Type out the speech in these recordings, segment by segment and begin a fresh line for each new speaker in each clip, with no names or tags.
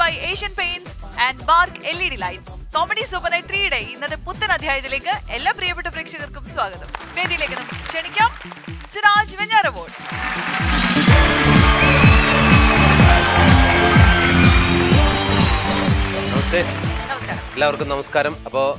By Asian paint and ബാർക്ക് L E D light comedy super night ത്രീയുടെ ഇന്നത്തെ പുത്തൻ അധ്യായത്തിലേക്ക് എല്ലാ പ്രിയപ്പെട്ട പ്രേക്ഷകർക്കും സ്വാഗതം വേദിയിലേക്ക് നമുക്ക് ക്ഷണിക്കാം സുരാജ് വെഞ്ഞാറവോട്
നമസ്തേ
നമസ്കാരം
എല്ലാവർക്കും നമസ്കാരം അപ്പോൾ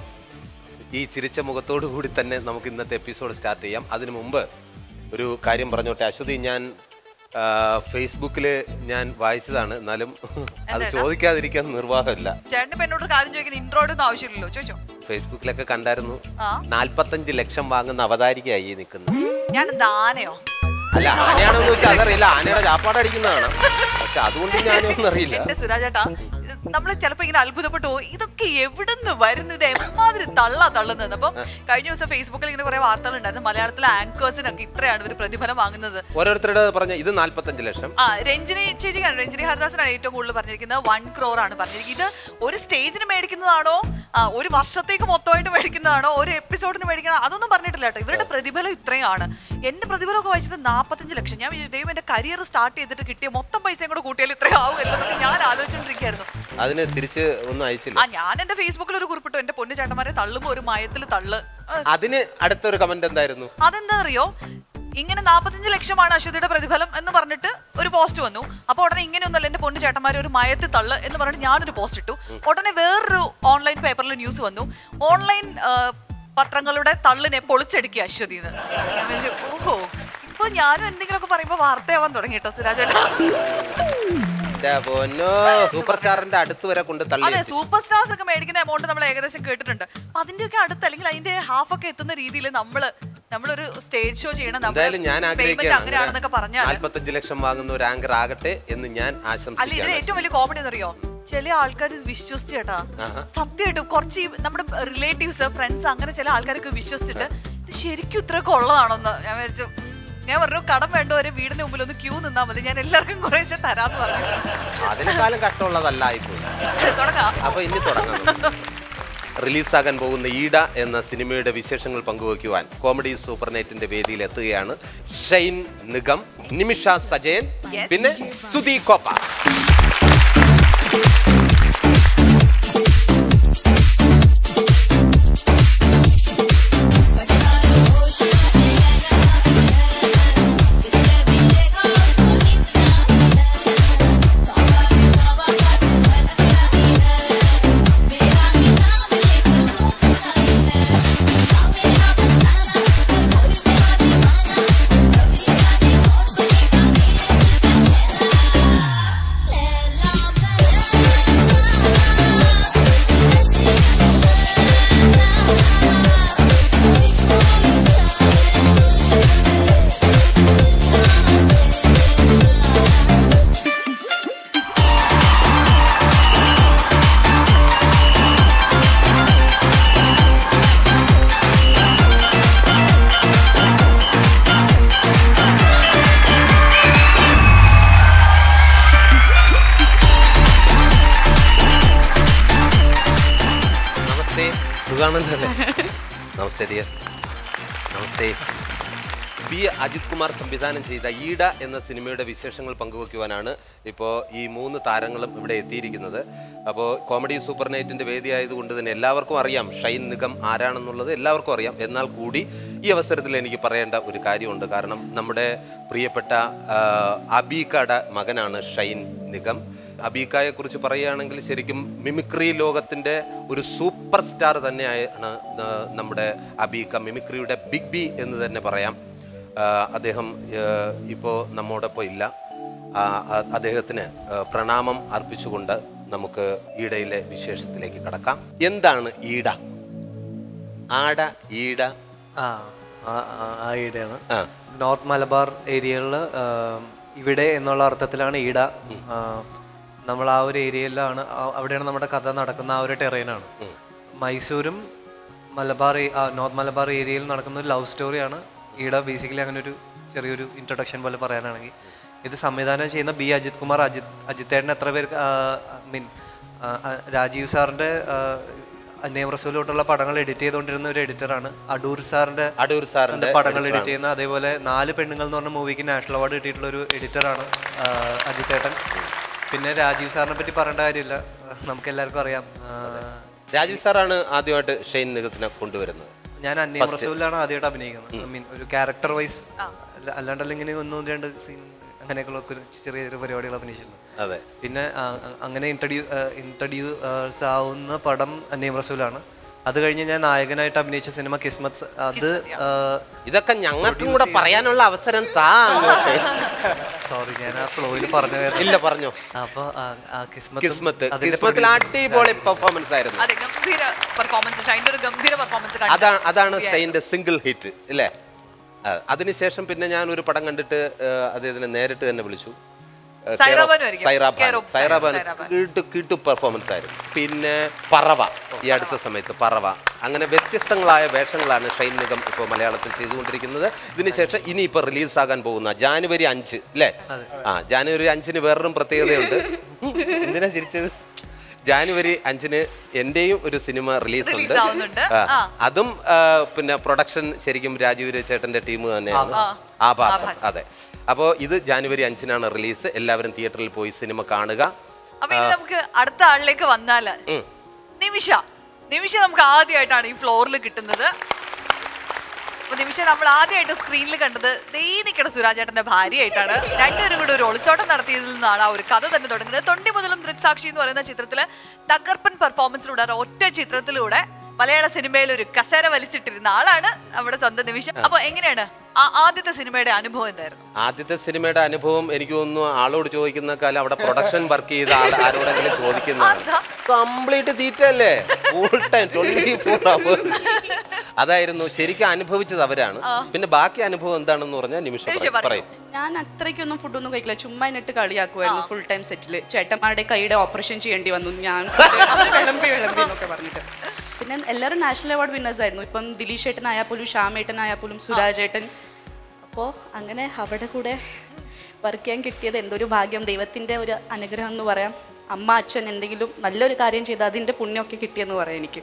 ഈ ചിരിച്ച മുഖത്തോടു കൂടി തന്നെ നമുക്ക് ഇന്നത്തെ എപ്പിസോഡ് സ്റ്റാർട്ട് ചെയ്യാം അതിനു മുമ്പ് ഒരു കാര്യം പറഞ്ഞോട്ടെ അശ്വതി ഞാൻ ഫേസ്ബുക്കിൽ ഞാൻ വായിച്ചതാണ് എന്നാലും അത്
എന്താ?
ചോദിക്കാതിരിക്കാൻ നിർവാഹമില്ല
ചേട്ടന് ഇപ്പൊ എന്നോട് ഒരു കാര്യം ചോദിക്കുന്ന ഇൻട്രോയുടെ ഒന്നും ആവശ്യമില്ലല്ലോ ചോദിച്ചോ
ഫേസ്ബുക്കിലൊക്കെ കണ്ടായിരുന്നു
ആ.
നാൽപ്പത്തഞ്ച് ലക്ഷം വാങ്ങുന്ന അവതാരികയായി നിൽക്കുന്നത്
ഞാൻ ദാനയോ
അല്ല ആനയാണോ എന്ന് ചോദിച്ചാൽ അതറിയില്ല ആനയുടെ ചാപ്പാട് അടിക്കുന്നതാണ് പക്ഷെ അതുകൊണ്ട് ഞാനൊന്നും അറിയില്ല
എന്റെ സുരാജേട്ടാ നമ്മൾ ചിലപ്പോ ഇങ്ങനെ അത്ഭുതപ്പെട്ടു പോകും ഇതൊക്കെ എവിടുന്ന് വരുന്നു ഇത് എമ്മാതിരി തള്ള തള്ളുന്നത് അപ്പം കഴിഞ്ഞ ദിവസം ഫേസ്ബുക്കിൽ ഇങ്ങനെ കുറെ വാർത്തകൾ ഉണ്ടായിരുന്നു മലയാളത്തിലെ ആങ്കേഴ്സിനൊക്കെ ഇത്രയാണ് ഇവർ പ്രതിഫലം വാങ്ങുന്നത്
ഓരോരുത്തരുടെ പറഞ്ഞ ഇത് നാൽപ്പത്തഞ്ച് ലക്ഷം
ആ രഞ്ജിനി ചേച്ചിക്കാണ് രഞ്ജിനി ഹരിദാസനാണ് ഏറ്റവും കൂടുതൽ പറഞ്ഞിരിക്കുന്നത് വൺ ക്രോർ ആണ് പറഞ്ഞിരിക്കുന്നത് ഇത് ഒരു സ്റ്റേജിന് മേടിക്കുന്നതാണോ ആ, ഒരു വർഷത്തേക്ക് മൊത്തമായിട്ട് മേടിക്കുന്നതാണോ ഒരു എപ്പിസോഡിന് മേടിക്കുന്ന അതൊന്നും പറഞ്ഞിട്ടില്ല കേട്ടോ ഇവരുടെ പ്രതിഫലം ഇത്രയാണ് എന്റെ പ്രതിഫലമൊക്കെ വായിച്ചത് നാൽപ്പത്തഞ്ച് ലക്ഷം ഞാൻ വിചാരിച്ചു ദൈവം എന്റെ കരിയർ സ്റ്റാർട്ട് ചെയ്തിട്ട് കിട്ടിയ മൊത്തം പൈസയും കൂടെ കൂട്ടിയാൽ ഇത്രയും ആവുമല്ലോ എന്നൊക്കെ ഞാൻ ആലോചിച്ചോണ്ടിരിക്കുകയായിരുന്നു
അതിന് തിരിച്ച് ഒന്നും അയച്ചില്ല
ആ ഞാൻ എന്റെ ഫേസ്ബുക്കിൽ ഒരു കുറിപ്പിട്ടു എന്റെ പൊന്നു ചേട്ടന്മാരെ തള്ളുമ്പോ ഒരു മയത്തിൽ തള്ളു ആ,
അതിന് അടുത്തൊരു കമന്റ് എന്തായിരുന്നു
അതെന്താ അറിയോ ഇങ്ങനെ നാൽപ്പത്തഞ്ച് ലക്ഷമാണ് അശ്വതിയുടെ പ്രതിഫലം എന്ന് പറഞ്ഞിട്ട് ഒരു പോസ്റ്റ് വന്നു അപ്പൊ ഉടനെ ഇങ്ങനെയൊന്നുമല്ല എന്റെ പൊന്നു ചേട്ടന്മാരെ ഒരു മയത്തിൽ തള്ള് എന്ന് പറഞ്ഞിട്ട് ഞാനൊരു പോസ്റ്റ് ഇട്ടു ഉടനെ വേറൊരു ഓൺലൈൻ പേപ്പറിൽ ന്യൂസ് വന്നു ഓൺലൈൻ ആ, പത്രങ്ങളുടെ തള്ളിനെ പൊളിച്ചടുക്കി അശ്വതി എന്ന് ഞാൻ വിചാരിച്ചു, ഓഹോ ഇപ്പൊ ഞാനും എന്തെങ്കിലുമൊക്കെ പറയുമ്പോ വാർത്തയാവാൻ തുടങ്ങി കേട്ടോ സുരാജേട്ടാ
എന്റെ പൊന്നോ സൂപ്പർ സ്റ്റാറിന്റെ അടുത്ത് വരെ കൊണ്ട് തള്ളി
അതെ
എത്തിച്ചു.
സൂപ്പർ സ്റ്റാർസ് ഒക്കെ മേടിക്കുന്ന എമൗണ്ട് നമ്മൾ ഏകദേശം കേട്ടിട്ടുണ്ട് അപ്പൊ അതിന്റെയൊക്കെ അടുത്ത് അല്ലെങ്കിൽ അതിന്റെ ഹാഫ് ഒക്കെ എത്തുന്ന രീതിയിൽ നമ്മള് നമ്മളൊരു സ്റ്റേജ് ഷോ ചെയ്യണം നമ്മള്
എന്തായാലും ഞാൻ
payment
ആഗ്രഹിക്കുകയാണ്
അങ്ങനെയാണെന്നൊക്കെ പറഞ്ഞാൽ
നാല്പത്തഞ്ച് ലക്ഷം വാങ്ങുന്ന ഒരു ആങ്കർ ആകട്ടെ എന്ന് ഞാൻ
അല്ല ഇതിന്
ആശംസിക്കുകയാണ്
ഏറ്റവും വലിയ കോമഡി എന്നറിയോ ചില ആൾക്കാർ ഇത് വിശ്വസിച്ച് കേട്ടാ
ആഹാ.
സത്യമായിട്ടും കുറച്ച് ഈ നമ്മുടെ റിലേറ്റീവ്സ് ഫ്രണ്ട്സ് അങ്ങനെ ചില ആൾക്കാരൊക്കെ വിശ്വസിച്ചിട്ട് ഇത് ശരിക്കും ഇത്രയൊക്കെ ഉള്ളതാണെന്ന് ഞാൻ വിചാരിച്ചു ഞാൻ പറഞ്ഞു കടം വേണ്ടവരെ വീടിന് മുമ്പിൽ ഒന്ന് ക്യൂ നിന്നാ മതി ഞാൻ എല്ലാവർക്കും കുറേശ്ശെ തരാന്ന് പറഞ്ഞു
അതിനേക്കാളും കഷ്ടമുള്ളതല്ല ഇപ്പോയി
തുടങ്ങാം
അപ്പൊ ഇനി തുടങ്ങാം റിലീസാകാൻ പോകുന്ന ഈട എന്ന സിനിമയുടെ വിശേഷങ്ങൾ പങ്കുവയ്ക്കുവാൻ കോമഡി സൂപ്പർ നൈറ്റിന്റെ വേദിയിൽ എത്തുകയാണ് ഷൈൻ നിഗം നിമിഷ സജയൻ
Yes.
പിന്നെ സുധി കോപ്പ നമസ്തേ സുഖാണല്ലോ അല്ലേ നമസ്തേ ഡിയർ നമസ്തേ ബി അജിത് കുമാർ സംവിധാനം ചെയ്ത ഈട എന്ന സിനിമയുടെ വിശേഷങ്ങൾ പങ്കുവയ്ക്കുവാനാണ് ഇപ്പോൾ ഈ മൂന്ന് താരങ്ങളും ഇവിടെ എത്തിയിരിക്കുന്നത് അപ്പോൾ കോമഡി സൂപ്പർ നൈറ്റിൻ്റെ വേദി ആയതുകൊണ്ട് തന്നെ എല്ലാവർക്കും അറിയാം ഷൈൻ നിഗം ആരാണെന്നുള്ളത് എല്ലാവർക്കും അറിയാം എന്നാൽ കൂടി ഈ അവസരത്തിൽ എനിക്ക് പറയേണ്ട ഒരു കാര്യമുണ്ട് കാരണം നമ്മുടെ പ്രിയപ്പെട്ട ആ, അബീക്കയുടെ മകനാണ് ഷൈൻ നിഗം അബീക്കായെ കുറിച്ച് പറയുകയാണെങ്കിൽ ശരിക്കും മിമിക്രി ലോകത്തിൻ്റെ ഒരു സൂപ്പർ സ്റ്റാർ തന്നെയാണ് ന- നമ്മുടെ അബീക്ക മിമിക്രിയുടെ ബിഗ് ബി എന്ന് തന്നെ പറയാം ആ, അദ്ദേഹം ഇപ്പോൾ നമ്മോടൊപ്പം ഇല്ല ആ, അ- അദ്ദേഹത്തിന് ആ, പ്രണാമം അർപ്പിച്ചുകൊണ്ട് നമുക്ക് ഈടയിലെ വിശേഷത്തിലേക്ക് കടക്കാം എന്താണ് ഈട ആട ഈട
ആ ആ- ആ- ആ ഈടയാണ്
ആ
നോർത്ത് മലബാർ ഏരിയകളിൽ ഇവിടെ എന്നുള്ള അർത്ഥത്തിലാണ് ഈട ആ, നമ്മൾ ആ ഒരു ഏരിയയിലാണ് ആ- അവിടെയാണ് നമ്മുടെ കഥ നടക്കുന്ന ആ ഒരു ടെറൈനാണ് മൈസൂരും മലബാർ ഏ- ആ, നോർത്ത് മലബാർ ഏരിയയിൽ നടക്കുന്ന ഒരു ലവ് സ്റ്റോറിയാണ് ഈട ബേസിക്കലി അങ്ങനെ ഒരു ചെറിയൊരു ഇൻട്രൊഡക്ഷൻ പോലെ പറയാനാണെങ്കിൽ ഇത് സംവിധാനം ചെയ്യുന്ന ബി അജിത് കുമാർ അജിത് അജിത്തേട്ടൻ എത്ര പേർക്ക് മീൻ രാജീവ് സാറിൻ്റെ അന്നയം റസൂലോട്ടുള്ള പടങ്ങൾ എഡിറ്റ് ചെയ്തുകൊണ്ടിരുന്ന ഒരു എഡിറ്ററാണ് അടൂർ സാറിൻ്റെ
അടൂർ സാറിന്റെ
പടങ്ങൾ എഡിറ്റ് ചെയ്യുന്ന അതേപോലെ നാല് പെണ്ണുങ്ങൾ എന്ന് പറഞ്ഞ മൂവിക്ക് നാഷണൽ അവാർഡ് കിട്ടിയിട്ടുള്ള ഒരു എഡിറ്ററാണ് അജിത്തേട്ടൻ പിന്നെ രാജീവ് സാറിനെ പറ്റി പറയേണ്ട കാര്യമില്ല നമുക്ക് എല്ലാവർക്കും അറിയാം ആ,
രാജീവ് സാറാണ് ആദ്യമായിട്ട് ഷെയ്ൻ നിഗത്തിനെ കൊണ്ടുവരുന്നത്
ഞാൻ അന്യം റസൂലിലാണ് ആദ്യമായിട്ട് അഭിനയിക്കുന്നത് ഐ മീൻ ഒരു ക്യാരക്ടർ വൈസ് അല്ലാണ്ടല്ല ഇങ്ങനെ ഒന്നും രണ്ട് സീൻ അങ്ങനെയൊക്കെയുള്ള ഒരു ചെറിയ ചെറിയ പരിപാടികൾ അഭിനയിച്ചിട്ടുണ്ട്
അതെ
പിന്നെ ആ, അ- അങ്ങനെ ഇൻട്രഡ്യൂ ഇൻട്രഡ്യൂസ് ആവുന്ന പടം അന്നീം റസൂലാണ് അത് കഴിഞ്ഞ് ഞാൻ നായകനായിട്ട് അഭിനയിച്ച സിനിമ കിസ്മത്ത് അത്
ഇതൊക്കെ ഞങ്ങൾക്കും കൂടെ പറയാനുള്ള അവസരം താ അങ്ങോട്ട്
സോറി ഞാൻ ആ ഫ്ലോയിൽ പറഞ്ഞു
ഇല്ല പറഞ്ഞോ
അപ്പൊ കിസ്മത്ത്
കിസ്മത്ത് കിസ്മത്തിൽ അടിപൊളി പെർഫോമൻസ് ആയിരുന്നു
അതെ ഗംഭീര പെർഫോമൻസ് ഷൈൻ്റെ ഒരു ഗംഭീര പെർഫോമൻസ്
അതാണ് അതാണ് ഷൈൻ്റെ സിംഗിൾ ഹിറ്റ് ഇല്ലേ ആ, അതിനുശേഷം പിന്നെ ഞാൻ ഒരു പടം കണ്ടിട്ട് ആ, അദ്ദേഹത്തിനെ നേരിട്ട് തന്നെ വിളിച്ചു ആ,
സൈറ
Care of-
ബാനു ആയിരിക്കും.
സൈറ
Care
ബാനു.
of
സൈറ
സൈറ
ബാനു
ബാനു.
കിട്ടു കിട്ടു പെർഫോമൻസ് ആയിരുന്നു പിന്നെ പറവ ഈ അടുത്ത സമയത്ത് പറവ അങ്ങനെ വ്യത്യസ്തങ്ങളായ വേഷങ്ങളാണ് ഷൈൻ നിഗം ഇപ്പോൾ മലയാളത്തിൽ ചെയ്തുകൊണ്ടിരിക്കുന്നത് ഇതിനുശേഷം ഇനി ഇപ്പോൾ റിലീസാകാൻ പോകുന്ന ജാനുവരി അഞ്ച് അല്ലേ ആ ജാനുവരി അഞ്ചിന് വേറൊരു പ്രത്യേകതയുണ്ട് എന്തിനാ ചിരിച്ചത് ജാനുവരി അഞ്ചിന് എന്റെയും ഒരു സിനിമ റിലീസ് ഉണ്ട്
Release ആവുന്നുണ്ട്.
ആ,
ആ.
അതും ആ, പിന്നെ പ്രൊഡക്ഷൻ ശരിക്കും രാജീവ് ചേട്ടന്റെ ടീം തന്നെയാണ് ആഭാസം അതെ അപ്പോൾ ഇത് ജാനുവരി അഞ്ചിനാണ് റിലീസ് എല്ലാവരും തിയേറ്ററിൽ പോയി സിനിമ കാണുക
അപ്പൊ ഇനി നമുക്ക് അടുത്ത ആളിലേക്ക് വന്നാല് നിമിഷ നിമിഷ നമുക്ക് ആദ്യമായിട്ടാണ് ഈ ഫ്ലോറിൽ കിട്ടുന്നത് അപ്പൊ നിമിഷ നമ്മൾ ആദ്യമായിട്ട് സ്ക്രീനിൽ കണ്ടത് ദേ നിൽക്കണ സുരാജേട്ടന്റെ ഭാര്യയായിട്ടാണ് രണ്ടുപേരും കൂടെ ഒരു ഒളിച്ചോട്ടം നടത്തിയതിൽ നിന്നാണ് ആ ഒരു കഥ തന്നെ തുടങ്ങുന്നത് തൊണ്ടി മുതലും ദൃക്സാക്ഷി എന്ന് പറയുന്ന ചിത്രത്തില് തകർപ്പൻ പെർഫോമൻസിലൂടെ ആ ഒറ്റ ചിത്രത്തിലൂടെ മലയാള സിനിമയിൽ ഒരു കസേര വലിച്ചിട്ടിരുന്ന ആളാണ് നമ്മുടെ സ്വന്തം നിമിഷം അപ്പൊ എങ്ങനെയാണ് ആ ആദ്യത്തെ സിനിമയുടെ അനുഭവം എന്തായിരുന്നു
ആദ്യത്തെ സിനിമയുടെ അനുഭവം എനിക്ക് തോന്നുന്നു ആളോട് ചോദിക്കുന്ന കാലം അവിടെ പ്രൊഡക്ഷൻ വർക്ക് ചെയ്ത ആൾ ആരോടെങ്കിലും ചോദിക്കുന്നതാണ്
അതാ.
കംപ്ലീറ്റ് തീറ്റല്ലേ full time twenty four hours അതായിരുന്നു ശരിക്കും അനുഭവിച്ചത് അവരാണ് പിന്നെ ബാക്കി അനുഭവം എന്താണെന്ന് പറഞ്ഞാൽ നിമിഷം
നിമിഷം
പറയും.
പറയൂ.
പറയും
ഞാൻ അത്രയ്ക്കൊന്നും ഫുഡൊന്നും കഴിക്കില്ല ചുമ്മാ എന്നിട്ട് കളിയാക്കുമായിരുന്നു ഫുൾ ടൈം സെറ്റിൽ ചേട്ടന്മാരുടെ കൈയുടെ ഓപ്പറേഷൻ ചെയ്യേണ്ടി വന്നു ഞാൻ അവര് വിളമ്പി വിളമ്പി എന്നൊക്കെ പറഞ്ഞിട്ട് പിന്നെ എല്ലാവരും നാഷണൽ അവാർഡ് വിന്നേഴ്സ് ആയിരുന്നു ഇപ്പം ദിലീഷ് ഏട്ടനായാൽ പോലും ശ്യാമേട്ടനായാൽ പോലും സുരാജ് ഏട്ടൻ അപ്പോൾ അങ്ങനെ അവിടെ കൂടെ വർക്ക് ചെയ്യാൻ കിട്ടിയത് എന്തൊരു ഭാഗ്യം ദൈവത്തിൻ്റെ ഒരു അനുഗ്രഹം എന്ന് പറയാം അമ്മ അച്ഛൻ എന്തെങ്കിലും നല്ലൊരു കാര്യം ചെയ്ത് അതിൻ്റെ പുണ്യമൊക്കെ കിട്ടിയെന്ന് പറയാം എനിക്ക്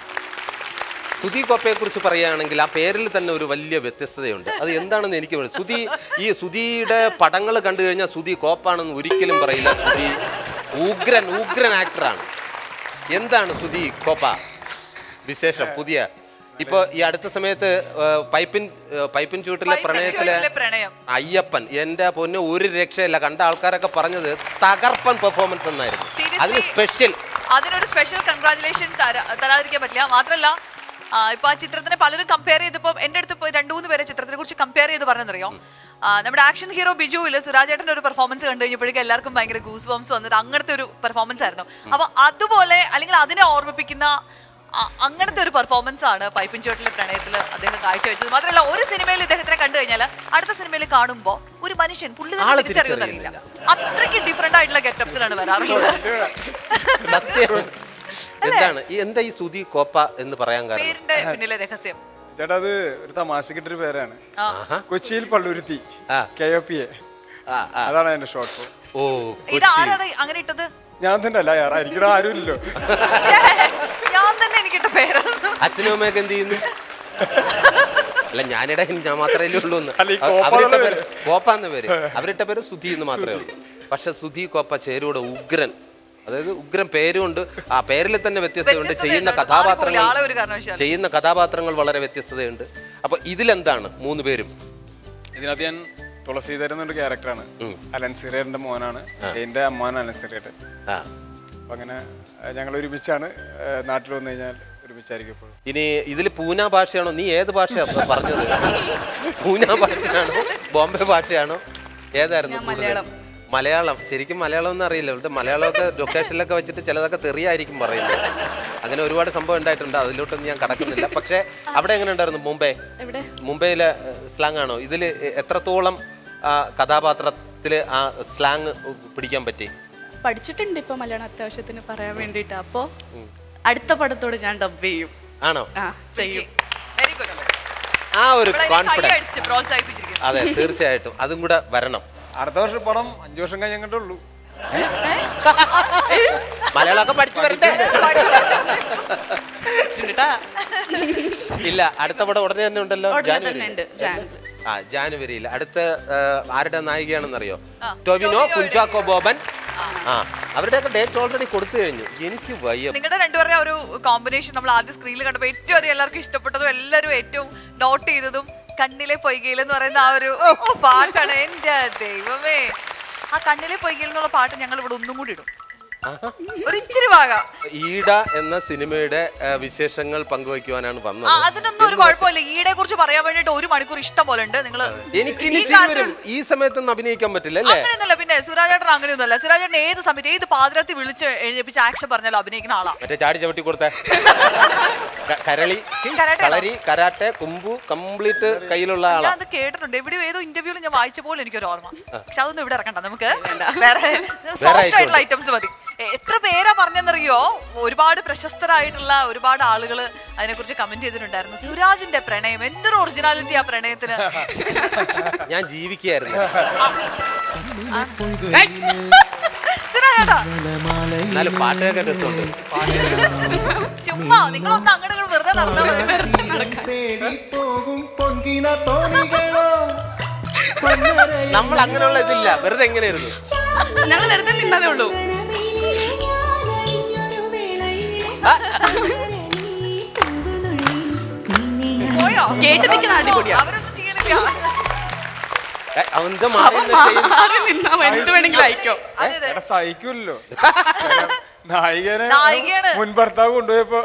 സുധി കോപ്പയെ കുറിച്ച് പറയുകയാണെങ്കിൽ ആ പേരിൽ തന്നെ ഒരു വലിയ വ്യത്യസ്തതയുണ്ട് അത് എന്താണെന്ന് എനിക്ക് മനസ്സിലായി. സുധി ഈ സുധിയുടെ പടങ്ങൾ കണ്ടു കഴിഞ്ഞാൽ സുധി കോപ്പാണെന്ന് ഒരിക്കലും പറയില്ല സുധി ഉഗ്രൻ ഉഗ്രൻ ആക്ടറാണ് എന്താണ് സുധി കോപ്പ വിശേഷം പുതിയ ഇപ്പൊ ഈ അടുത്ത സമയത്ത് ആ, പൈപ്പിൻ ആ, പൈപ്പിൻ ചൂട്ടിലെ
പൈപ്പിൻ
പ്രണയത്തിലെ
ചുവട്ടിലെ പ്രണയം.
അയ്യപ്പൻ എന്റെ പൊന്ന് ഒരു രക്ഷയില്ല കണ്ട ആൾക്കാരൊക്കെ പറഞ്ഞത് തകർപ്പൻ പെർഫോമൻസ് എന്നായിരുന്നു
Seriously?
അതിന് സ്പെഷ്യൽ
അതിനൊരു സ്പെഷ്യൽ കൺഗ്രാചുലേഷൻ തരാതിരിക്കാൻ പറ്റില്ല മാത്രമല്ല ആ, ഇപ്പൊ ആ ചിത്രത്തിനെ പലരും കമ്പയർ ചെയ്തപ്പോ എന്റെ അടുത്ത് ഇപ്പൊ രണ്ടു മൂന്ന് പേരെ ചിത്രത്തിനെ കുറിച്ച് കമ്പയർ ചെയ്ത് പറഞ്ഞറിയോ നമ്മുടെ ആക്ഷൻ ഹീറോ ബിജുവില് സുരാജേട്ടന്റെ ഒരു പെർഫോമൻസ് കണ്ടു കഴിഞ്ഞപ്പോഴേക്കും എല്ലാവർക്കും ഭയങ്കര ഗൂസ് ബംസ് വന്നത് അങ്ങനത്തെ ഒരു പെർഫോമൻസ് ആയിരുന്നു അപ്പൊ അതുപോലെ അല്ലെങ്കിൽ അതിനെ ഓർമ്മിപ്പിക്കുന്ന ആ, അങ്ങനത്തെ ഒരു പെർഫോമൻസ് ആണ് പൈപ്പിൻ ചുവട്ടിലെ പ്രണയത്തിൽ അദ്ദേഹം കാഴ്ചവെച്ചത് മാത്രമല്ല ഒരു സിനിമയിൽ ഇദ്ദേഹത്തിനെ കണ്ടു കഴിഞ്ഞാൽ അടുത്ത സിനിമയിൽ കാണുമ്പോൾ ഒരു മനുഷ്യൻ പുള്ളി
ആള്
തന്നെ തിരിച്ചറിയുന്നില്ല അത്രയ്ക്ക് ഡിഫറെന്റ് ആയിട്ടുള്ള ഗെറ്റപ്സിലാണ് വരാറുള്ളത്
സത്യം എന്താണ് ഈ എന്താ ഈ സുധി കോപ്പ എന്ന് പറയാൻ കാരണം
പേരിന്റെ പിന്നിലെ രഹസ്യം
ചേട്ടാ അത് ഒരു തമാശക്കിട്ടൊരു പേരാണ്
ആ.
കൊച്ചിയിൽ പള്ളുരുത്തി
ആ.
കെ ഒ പി എ
ആ, ആ.
അതാണ് എന്റെ ഷോർട്ട് ഫോം
ഓ
ഇത് ആരത് അങ്ങനെ ഇട്ടത്
ഞാൻ തന്നെ അല്ല യാറാ എനിക്കിവിടെ ആരുമില്ലല്ലോ
ശ്ശേ, ഞാൻ തന്നെ എനിക്കിട്ട പേരാണ്
അച്ഛനും അമ്മയൊക്കെ എന്ത് ചെയ്യുന്നു അല്ല ഞാനിടെ ഞാൻ മാത്രമേ ഉള്ളൂ എന്ന്
അല്ല, ഈ
അവ-
കോപ്പ
അവരിട്ട
എന്നുള്ള
പേര് കോപ്പ എന്ന പേര് അവരിട്ട പേര് സുധി എന്ന് മാത്രമേ ഉള്ളൂ പക്ഷെ സുധി കോപ്പ ചേരുവിടെ ഉഗ്രൻ അതായത് ഉഗ്രൻ പേരുണ്ട് ആ പേരിൽ തന്നെ വ്യത്യസ്തതയുണ്ട്
വ്യത്യസ്തതയുണ്ട്.
ചെയ്യുന്ന
മാറിപ്പോയില്ല,
കഥാപാത്രങ്ങൾ
ആളെ ഒരു കാരണവശാലും.
ചെയ്യുന്ന കഥാപാത്രങ്ങൾ വളരെ വ്യത്യസ്തതയുണ്ട് അപ്പൊ ഇതിലെന്താണ് മൂന്ന് പേരും
ഇതിനകത്ത് ഞാൻ തുളസീധരൻ എന്നൊരു ക്യാരക്ടറാണ് അലൻസിറേറിന്റെ മോനാണ് എന്റെ അമ്മാൻ അലൻസിറേട്ടൻ
ആ
അപ്പൊ അങ്ങനെ ഞങ്ങൾ ഒരുമിച്ചാണ് ആ, നാട്ടിൽ വന്നു കഴിഞ്ഞാൽ ഒരുമിച്ചായിരിക്കും എപ്പോഴും
ഇനി ഇതിൽ പൂന ഭാഷയാണോ നീ ഏത് ഭാഷയാണ് പറഞ്ഞത് പൂന ഭാഷയാണോ ബോംബെ ഭാഷയാണോ ഏതായിരുന്നു
ഞാൻ
കൂടുതൽ?
മലയാളം.
മലയാളം ശരിക്കും മലയാളം ഒന്നും അറിയില്ല ഇവിടുത്തെ മലയാളമൊക്കെ ലൊക്കേഷനിലൊക്കെ വെച്ചിട്ട് ചിലതൊക്കെ തെറിയായിരിക്കും പറയുന്നത് അങ്ങനെ ഒരുപാട് സംഭവം ഉണ്ടായിട്ടുണ്ട് അതിലോട്ടൊന്നും ഞാൻ കടക്കുന്നില്ല പക്ഷേ അവിടെ എങ്ങനെ ഉണ്ടായിരുന്നു മുംബൈ
എവിടെ
മുംബൈയിലെ സ്ലാങ് ആണോ ഇതിൽ എത്രത്തോളം ആ, കഥാപാത്രത്തിൽ ആ സ്ലാങ് പിടിക്കാൻ പറ്റി
പഠിച്ചിട്ടുണ്ട് ഇപ്പൊ മലയാളം അത്യാവശ്യത്തിന് പറയാൻ വേണ്ടിയിട്ട് അപ്പോൾ അടുത്ത പടത്തോട് ഞാൻ ഡബ് ചെയ്യും
ആണോ
ആ ചെയ്യും
വെരി ഗുഡ്
ആ ഒരു കോൺഫിഡൻസ്
അടിച്ച് പ്രോത്സാഹിപ്പിച്ചിരിക്കുന്നു
അതെ തീർച്ചയായിട്ടും അതും കൂടെ വരണം
അടുത്ത വർഷം പടം അഞ്ചു വർഷം കഴിഞ്ഞേ ഉള്ളൂ
മലയാളമൊക്കെ പഠിച്ചു വരട്ടെ
ട്ടാ.
ഇല്ല അടുത്ത പടം ഉടനെ തന്നെ ഉണ്ടല്ലോ
ഉടനെ
ജാനുവരി
തന്നെ ഉണ്ട് ജാനുവരി
ആ ജാനുവരിയിൽ അടുത്ത ആ, ആരുടെ നായികയാണെന്നറിയോ ടൊവിനോ കുഞ്ചാക്കോ ബോബൻ ആ അവരുടെയൊക്കെ ഡേറ്റ് ഓൾറെഡി കൊടുത്തു കഴിഞ്ഞു എനിക്ക് വയ്യ
നിങ്ങളുടെ രണ്ടുപേരുടെ ഒരു കോമ്പിനേഷൻ നമ്മൾ ആദ്യം സ്ക്രീനിൽ കണ്ടപ്പോൾ ഏറ്റവും അധികം എല്ലാവർക്കും ഇഷ്ടപ്പെട്ടതും എല്ലാവരും ഏറ്റവും നോട്ട് ചെയ്തതും കണ്ണിലെ പൊയ്കയിൽ എന്ന് പറയുന്ന ആ ഒരു പാട്ടാണ് എന്റെ ദൈവമേ ആ കണ്ണിലെ പൊയ്കയിൽ എന്നുള്ള പാട്ട് ഞങ്ങൾ ഇവിടെ ഒന്നും കൂടി ഇടും ഒരു ഇച്ചിരി ഭാഗം
ഈട എന്ന സിനിമയുടെ ആ, വിശേഷങ്ങൾ പങ്കുവയ്ക്കുവാനാണ്
ആ,
വന്നത്
അതിനൊന്നും ഒരു കുഴപ്പമില്ല ഈടെ കുറിച്ച് പറയാൻ വേണ്ടിട്ട് ഒരു മണിക്കൂർ ഇഷ്ടം പോലെ ഉണ്ട് നിങ്ങൾ
എനിക്ക് ഇനി ചിരി വരും ഈ സമയത്തൊന്നും അഭിനയിക്കാൻ പറ്റില്ല അല്ലേ
അങ്ങനെയൊന്നുമല്ല പിന്നെ സുരാജേട്ടൻ അങ്ങനെയൊന്നുമല്ല സുരാജേട്ടൻ ഏത് സമയത്ത് ഏത് പാതിരത്തിൽ വിളിച്ച് എഴുന്നേപ്പിച്ച് ആക്ഷൻ പറഞ്ഞാലും അഭിനയിക്കുന്ന ആളാ
മറ്റേ ചാടി ചവിട്ടി കൊടുത്ത കരളി
കരാട്ടെ
കളരി കരാട്ടെ കുമ്പു കംപ്ലീറ്റ് കയ്യിലുള്ള
ഞാൻ
ആളാ
അത് കേട്ടിട്ടുണ്ട് എവിടെയോ ഏതോ ഇന്റർവ്യൂവിൽ ഞാൻ വായിച്ച പോലെ എനിക്കൊരു ഓർമ്മ പക്ഷെ അതൊന്നും ഇവിടെ ഇറക്കണ്ട നമുക്ക് വേറെ സോഫ്റ്റ് ആയിട്ടുള്ള ഐറ്റംസ് മതി എ- എത്ര പേരാ പറഞ്ഞെന്നറിയോ ഒരുപാട് പ്രശസ്തരായിട്ടുള്ള ഒരുപാട് ആളുകൾ അതിനെക്കുറിച്ച് കമന്റ് ചെയ്തിട്ടുണ്ടായിരുന്നു സുരാജിന്റെ പ്രണയം എന്തൊരു ഒറിജിനാലിറ്റി ആ പ്രണയത്തിന്
ഞാൻ ജീവിക്കുകയായിരുന്നു
സുരാജേട്ടാ
എന്നാലും പാട്ട് കേൾക്കാൻ രസമുണ്ട്
ചുമ്മാ നിങ്ങളൊന്ന് അങ്ങോട്ട് ഇങ്ങോട്ട് വെറുതെ നടന്നാൽ മതി
തേടിപ്പോകും പൊൻകിന തോണികളോ പൊന്നരയിൽ
നമ്മൾ അങ്ങനെയുള്ള ഇതില്ല വെറുതെ എങ്ങനെയായിരുന്നു
ഞങ്ങൾ വെറുതെ നിന്നതേ ഉള്ളൂ
പോയോ
കേട്ട് നിൽക്കുന്ന അടിപൊളിയാ
അവരൊന്നും ചെയ്യണില്ല
ഏ, അവന്റെ മാറി
അവൻ
നിന്ന് ചെയ്യും.
മാറി നിന്നാ എന്ത് വേണമെങ്കിലും അയക്കോ
അതെ അതെ
എടാ സഹിക്കൂലല്ലോ നായികനെ
നായികയാണ്.
മുൻ ഭർത്താവ് കൊണ്ടുപോയപ്പോ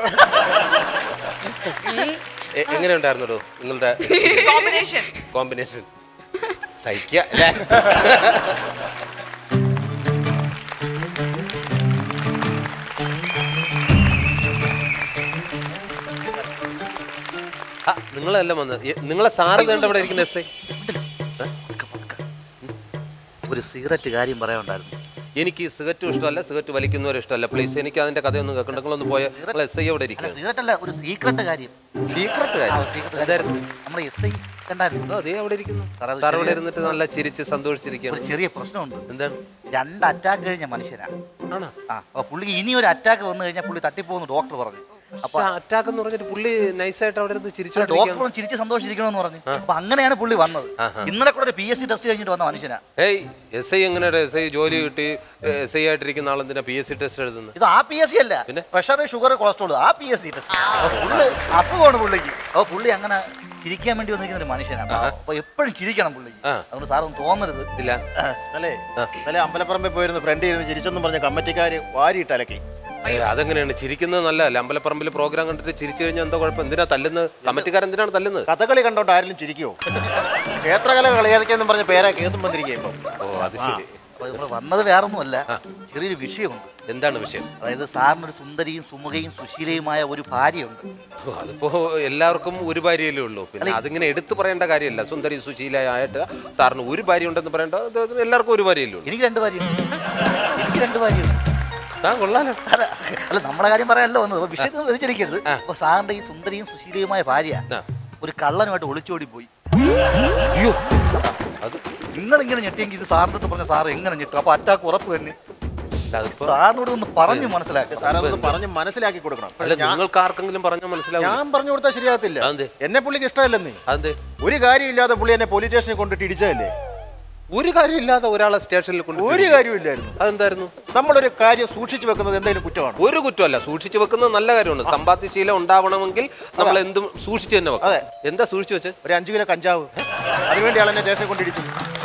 എ- എങ്ങനെയുണ്ടായിരുന്നോ നിങ്ങളുടെ
കോമ്പിനേഷൻ
കോമ്പിനേഷൻ സഹിക്കുക അല്ലേ ആ, നിങ്ങളല്ല വന്നത് എ- നിങ്ങളെ സാറ് വേണ്ട ഇവിടെ ഇരിക്കുന്ന എസ്
ഒരു സിഗരറ്റ് കാര്യം പറയാനുണ്ടായിരുന്നു
എനിക്ക് ഈ സിഗരറ്റും ഇഷ്ടമല്ല സിഗരറ്റ് വലിക്കുന്നവരും ഇഷ്ടമല്ല പ്ലീസ് എനിക്ക് അതിന്റെ കഥയൊന്നും കേൾക്കണ്ട നിങ്ങളൊന്ന് പോയ നിങ്ങൾ എസ് ഐ അവിടെ
അല്ല
ഇരിക്കുക
സിഗരറ്റ് അല്ല ഒരു സീക്രട്ട് കാര്യം
സീക്രട്ട്
ആ,
കാര്യം
ഒരു secret
എന്തായിരുന്നു
കാര്യം. നമ്മുടെ എസ് ഐ കണ്ടായിരുന്നു
അതേ അവിടെ ഇരിക്കുന്നു
സാർ, അത്
സാർ അവിടെ
ചെറിയ-
ഇരുന്നിട്ട് നല്ല ചിരിച്ച്
ഒരു
സന്തോഷിച്ചിരിക്കുകയാണ്
ചെറിയ പ്രശ്നമുണ്ട്
എന്താണ്
രണ്ട് അറ്റാക്ക് കഴിഞ്ഞ മനുഷ്യനാ
ആണോ
ആ അപ്പൊ പുള്ളിക്ക് ഇനി ഒരു അറ്റാക്ക് വന്നു കഴിഞ്ഞാൽ പുള്ളി തട്ടിപ്പോകുന്നു ഡോക്ടർ പറഞ്ഞു അപ്പൊ
അറ്റാക്ക് എന്ന് പറഞ്ഞിട്ട് പുള്ളി നൈസായിട്ട് അവിടെ ഇരുന്ന്
ഡോക്ടറും
ചിരിച്ചോണ്ടിരിക്കുകയാണ്
ചിരിച്ച് സന്തോഷിച്ചിരിക്കണമെന്ന് പറഞ്ഞു അപ്പൊ അങ്ങനെയാണ് പുള്ളി വന്നത് ഇന്നലെ കൂടെ ഒരു പി എസ് സി ടെസ്റ്റ് കഴിഞ്ഞിട്ട് വന്ന മനുഷ്യനാ
ഏയ് എസ് ഐ എങ്ങനെയാണ് എസ് ഐ ജോലി കിട്ടി എസ് ഐ ആയിട്ടിരിക്കുന്ന ആളെന്തിനാ പി എസ് സി ടെസ്റ്റ് എഴുതുന്നത്
ഇത് ആ പി എസ് സി അല്ല
പിന്നെ?
പ്രഷർ ഷുഗർ കൊളസ്ട്രോൾ ആ പി എസ് സി ടെസ്റ്റ് പുള്ളി അസുഖമാണ് പുള്ളിക്ക് അപ്പൊ പുള്ളി അങ്ങനെ ചിരിക്കാൻ വേണ്ടി വന്നിരിക്കുന്ന ഒരു മനുഷ്യനാണ് അപ്പൊ എപ്പോഴും ചിരിക്കണം പുള്ളിക്ക്
ആ.
അതുകൊണ്ട് സാറൊന്നും തോന്നരുത്
ഇല്ല
അല്ലേ ഇന്നലെ അമ്പലപ്പറമ്പിൽ പോയിരുന്നു ഫ്രണ്ട് ഇരുന്ന് ചിരിച്ചെന്നും പറഞ്ഞ കമ്മിറ്റിക്കാര് വാരിയിട്ട് അലക്കി
ഏയ്, അതെങ്ങനെയാണ് ചിരിക്കുന്നത് നല്ലതല്ല അമ്പലപ്പറമ്പിൽ പ്രോഗ്രാം കണ്ടിട്ട് ചിരിച്ചു കഴിഞ്ഞാൽ എന്താ കുഴപ്പം എന്തിനാ തല്ലുന്നത് കമ്മിറ്റിക്കാരൻ എന്തിനാണ് തല്ലുന്നത്
കഥകളി കണ്ടോണ്ട് ആരെങ്കിലും ചിരിക്കുവോ ക്ഷേത്രകല കളിയാതെന്നും പറഞ്ഞ പേരാ കേസും വന്നിരിക്കുക ഇപ്പം
ഓ അത് ശരി
അപ്പൊ നമ്മൾ വന്നത് വേറൊന്നുമല്ല ചെറിയൊരു വിഷയമുണ്ട്
എന്താണ് വിഷയം
അതായത് സാറിനൊരു സുന്ദരിയും സുമുഖയും സുശീലയുമായ ഒരു ഭാര്യയുണ്ട്
ഓ, അതിപ്പോ എല്ലാവർക്കും ഒരു ഭാര്യയല്ലേ ഉള്ളൂ പിന്നെ അതിങ്ങനെ എടുത്തു പറയേണ്ട കാര്യമല്ല സുന്ദരി സുശീലയായിട്ട് സാറിന് ഒരു ഭാര്യ ഉണ്ടെന്ന് പറയേണ്ട അത് എല്ലാവർക്കും ഒരു ഭാര്യയല്ലേ ഉള്ളൂ
എനിക്ക് രണ്ട് ഭാര്യയുണ്ട് എനിക്ക് രണ്ട് ഭാര്യയുണ്ട്
ആ കൊള്ളാലോ
അല്ല അല്ല നമ്മുടെ കാര്യം പറയാനല്ലോ വന്നത് അപ്പൊ വിഷയത്തിൽ വ്യതിചരിക്കരുത് അപ്പൊ സാറിന്റെ ഈ സുന്ദരിയും സുശീലയുമായ ഭാര്യ
ആ.
ഒരു കള്ളനുമായിട്ട് ഒളിച്ചോടി പോയി
അയ്യോ അത്
നിങ്ങൾ ഇങ്ങനെ ഞെട്ടിയെങ്കിൽ ഇത് സാറിന്റെ അടുത്ത് പറഞ്ഞ സാർ എങ്ങനെ ഞെട്ടും അപ്പൊ അറ്റാക്ക് ഉറപ്പ് തന്നെ
അതിപ്പോ
സാറിനോട് ഒന്ന് പറഞ്ഞു മനസ്സിലാക്കുക
സാർ അതൊന്ന് പറഞ്ഞ് മനസ്സിലാക്കി കൊടുക്കണം
അല്ല നിങ്ങൾക്ക് ആർക്കെങ്കിലും പറഞ്ഞാൽ മനസ്സിലാവും
ഞാൻ പറഞ്ഞു കൊടുത്താൽ ശരിയാകത്തില്ല
അതെന്തേ?
എന്നെ പുള്ളിക്ക് ഇഷ്ടമല്ലെന്നേ
അതെന്തേ
ഒരു കാര്യമില്ലാതെ പുള്ളി എന്നെ പോലീസ് സ്റ്റേഷനിൽ കൊണ്ടിട്ട് ഇടിച്ചതല്ലേ
ഒരു കാര്യമില്ലാതെ ഒരാളെ സ്റ്റേഷനിൽ കൊണ്ട്
ഒരു കാര്യമില്ലായിരുന്നു
അതെന്തായിരുന്നു
നമ്മളൊരു കാര്യം സൂക്ഷിച്ചു വെക്കുന്നത് എന്തെങ്കിലും കുറ്റമാണ്
ഒരു കുറ്റമല്ല സൂക്ഷിച്ചു വെക്കുന്നത് നല്ല കാര്യമാണ് സമ്പാദ്യശീലം ഉണ്ടാവണമെങ്കിൽ നമ്മൾ എന്തും സൂക്ഷിച്ചു തന്നെ വെക്കണം
അതെ.
എന്താ സൂക്ഷിച്ചു വെച്ച്
ഒരു അഞ്ചു കിലോ കഞ്ചാവ് അതിനുവേണ്ടി ആൾ എന്നെ സ്റ്റേഷനിൽ കൊണ്ടിടിച്ചു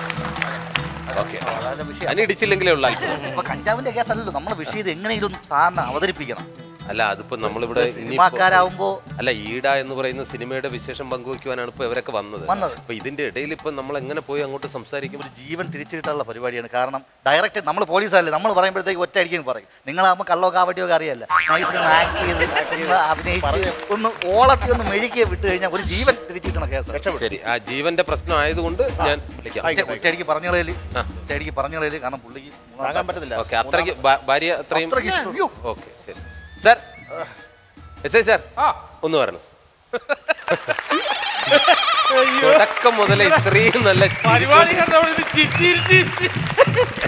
ഓക്കെ
അതാണ് വിഷയം
ഞാൻ ഇടിച്ചില്ലെങ്കിലേ ഉള്ള അത്ഭുതം
ഇപ്പൊ കഞ്ചാവിന്റെ കേസല്ലല്ലോ നമ്മളെ വിഷയം ഇത് എങ്ങനെയെങ്കിലും ഒന്ന് സാറിന് അവതരിപ്പിക്കണം
അല്ല അതിപ്പോ നമ്മളിവിടെ ഇനിയിപ്പോ-
സിനിമാക്കാരാവുമ്പോ
അല്ല ഈട എന്ന് പറയുന്ന സിനിമയുടെ വിശേഷം പങ്കുവെക്കുവാനാണ് ഇപ്പൊ ഇവരൊക്കെ വന്നത്
വന്നത്.
അപ്പൊ ഇതിന്റെ ഇടയിൽ ഇപ്പൊ നമ്മൾ എങ്ങനെ പോയി അങ്ങോട്ട് സംസാരിക്കും
ഒരു ജീവൻ തിരിച്ചു കിട്ടാനുള്ള പരിപാടിയാണ് കാരണം ഡയറക്റ്റ് നമ്മൾ പോലീസല്ലേ നമ്മൾ പറയുമ്പോഴത്തേക്ക് ഒറ്റ അടിക്കും പറയും നിങ്ങളാകുമ്പോൾ കള്ളോ കാവട്ടിയോ ഒക്കെ അറിയാല്ല നൈസിൽ ഒന്ന് ആക്ട് ചെയ്ത് ഒന്ന് അഭിനയിച്ച് ഒന്ന് ഓളത്തി ഒന്ന് മെഴുകിയെ വിട്ട് കഴിഞ്ഞാൽ ഒരു ജീവൻ തിരിച്ചു കിട്ടണ കേസ്
ശരി ആ ജീവന്റെ പ്രശ്നം ആയതുകൊണ്ട് ഞാൻ വിളിക്കാം
ഒറ്റയടിക്ക് പറഞ്ഞളയില് ഒറ്റയടിക്ക് പറഞ്ഞളയില് കാരണം പുള്ളിക്ക്
താങ്ങാൻ പറ്റത്തില്ല
ഓക്കെ അത്രയ്ക്ക് ഭാ- ഭാര്യ അത്രയും
അത്രയ്ക്ക് ഇഷ്ടം. അയ്യോ.
ഓക്കെ ശരി സാർ എസ് ഐ സാർ ഒന്ന് വരണം തുടക്കം മുതലേ ഇത്രയും നല്ല
പരിപാടി കണ്ടപ്പോൾ ഇത് ചിരിച്ച് ചിരിച്ച് ചിരിച്ച്.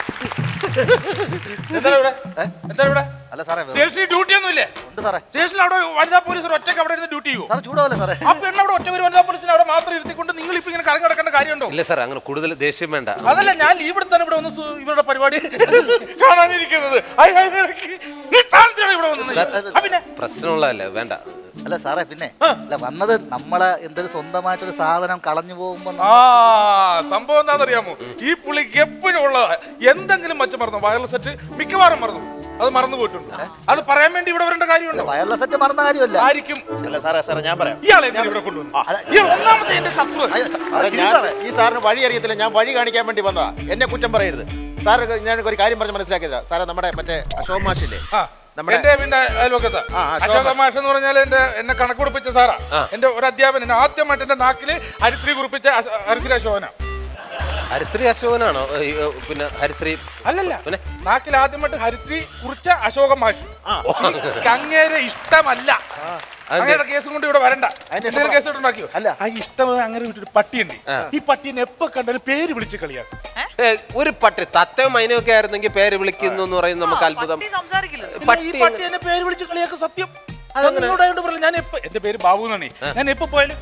എന്താ ഇവിടെ എന്താ ഇവിടെ
അല്ല സാറേ വേ-
സ്റ്റേഷനിൽ ഡ്യൂട്ടി ഒന്നുമില്ലേ
ഉണ്ട് സാറേ
സ്റ്റേഷനിൽ അവിടെ വനിതാ പോലീസ് ഒറ്റയ്ക്ക് അവിടെ ഇരുന്ന് ഡ്യൂട്ടി ചെയ്യുമോ
സാറ് ചൂടാവല്ലേ സാറേ
ആ പെണ്ണ് അവിടെ ഒറ്റ ഒരു വനിതാ പോലീസിന് അവിടെ
മാത്രം ഇരുത്തിക്കൊണ്ട് നിങ്ങൾ ഇപ്പൊ ഇങ്ങനെ കറങ്ങി നടക്കേണ്ട കാര്യമുണ്ടോ
ഇല്ല സാർ അങ്ങനെ കൂടുതൽ ദേഷ്യം വേണ്ട
അതല്ല ഞാൻ ഇവിടെ തന്നെ ഇവിടെ വന്ന് സു- ഇവരുടെ പരിപാടി കാണാനിരിക്കുന്നത് ഐ, ഐ, ഐ, നീ താഴ്ത്തിയാണ് ഇവിടെ വന്നത്
സാർ
ആ, പിന്നെ
പ്രശ്നമുള്ളതല്ലേ വേണ്ട
അല്ല സാറേ പിന്നെ അല്ല വന്നത് നമ്മളെ എന്തൊരു സ്വന്തമായിട്ടൊരു സാധനം കളഞ്ഞു പോകുമ്പോ
ആ സംഭവം എന്താണെന്നറിയാമോ ഈ പുള്ളിക്ക് എപ്പോഴും ഉള്ളതാ എന്തെങ്കിലും മറ്റു മറന്നു വയർലെസ് സെറ്റ് മിക്കവാറും മറന്നു അത് മറന്നു പോയിട്ടുണ്ട് അത് പറയാൻ വേണ്ടി ഇവിടെ വരേണ്ട കാര്യമുണ്ടോ
വയർലെസ് സെറ്റ് മറന്ന കാര്യമല്ല
ആയിരിക്കും
അല്ല സാറേ സാറേ ഞാൻ പറയാം
ഇയാളെ എന്തിനാ ഇവിടെ കൊണ്ടുവന്നു ഇയാൾ ഒന്നാമത്തെ എന്റെ ശത്രു
അയ്യോ, സാ-
സാറേ,
ശരി
ഞാൻ-
സാറേ.
ഈ സാറിന് വഴി അറിയത്തില്ല ഞാൻ വഴി കാണിക്കാൻ വേണ്ടി വന്നതാ എന്നെ കുറ്റം പറയരുത് സാർ ഞാൻ ഒരു കാര്യം പറഞ്ഞ് മനസ്സിലാക്കിയതാ സാറേ നമ്മുടെ മറ്റേ അശോക് മാഷില്ലേ
ആ,
നമ്മുടെ-
എന്റെ പിന്നെ അയൽവക്കത്ത്
ആ, ആ,
അശോക മാഷ് എന്ന് പറഞ്ഞാൽ എന്റെ എന്നെ കണക്ക് കുറിപ്പിച്ച സാറാ എന്റെ ഒരു അധ്യാപകൻ എന്നെ ആദ്യമായിട്ട് എന്റെ നാക്കില് ഹരിശ്രീ കുറിപ്പിച്ച അശ- ഹരിശ്രീ അശോകന
ഹരിശ്രീ അശോകനാണോ ഈ, ഏ, പിന്നെ ഹരിശ്രീ
അല്ലല്ല
പിന്നെ?
നാക്കിൽ ആദ്യമായിട്ട് ഹരിശ്രീ കുറിച്ച അശോക മാഷ് എനിക്ക് അങ്ങേരെ ഇഷ്ടമല്ല അങ്ങനെ കേസും കൊണ്ട് ഇവിടെ വരണ്ട എന്തെങ്കിലും കേസ് ഉണ്ടാക്കിയോ
അല്ല.
ആ ഇഷ്ടം അങ്ങനെ വിട്ടിട്ട് പട്ടിയുണ്ട് ഈ പട്ടീനെ എപ്പോ കണ്ടാലും പേര് വിളിച്ച് കളിയാക്കും
ഏ, ഒരു പട്ടി തത്തയും മൈനയൊക്കെ ആയിരുന്നെങ്കിൽ പേര് വിളിക്കുന്നു എന്ന് പറയുന്നത് നമുക്ക് അത്ഭുതം
പട്ടി സംസാരിക്കില്ലല്ലോ
ഇല്ല, ഈ
പട്ടി
പട്ടി എന്നെ പേര് വിളിച്ച് കളിയാക്കും സത്യം എന്നോടായോണ്ട് പറയില്ല ഞാൻ എപ്പോ എന്റെ പേര് ബാബു എന്നാണ് ഞാൻ എപ്പോ പോയാലും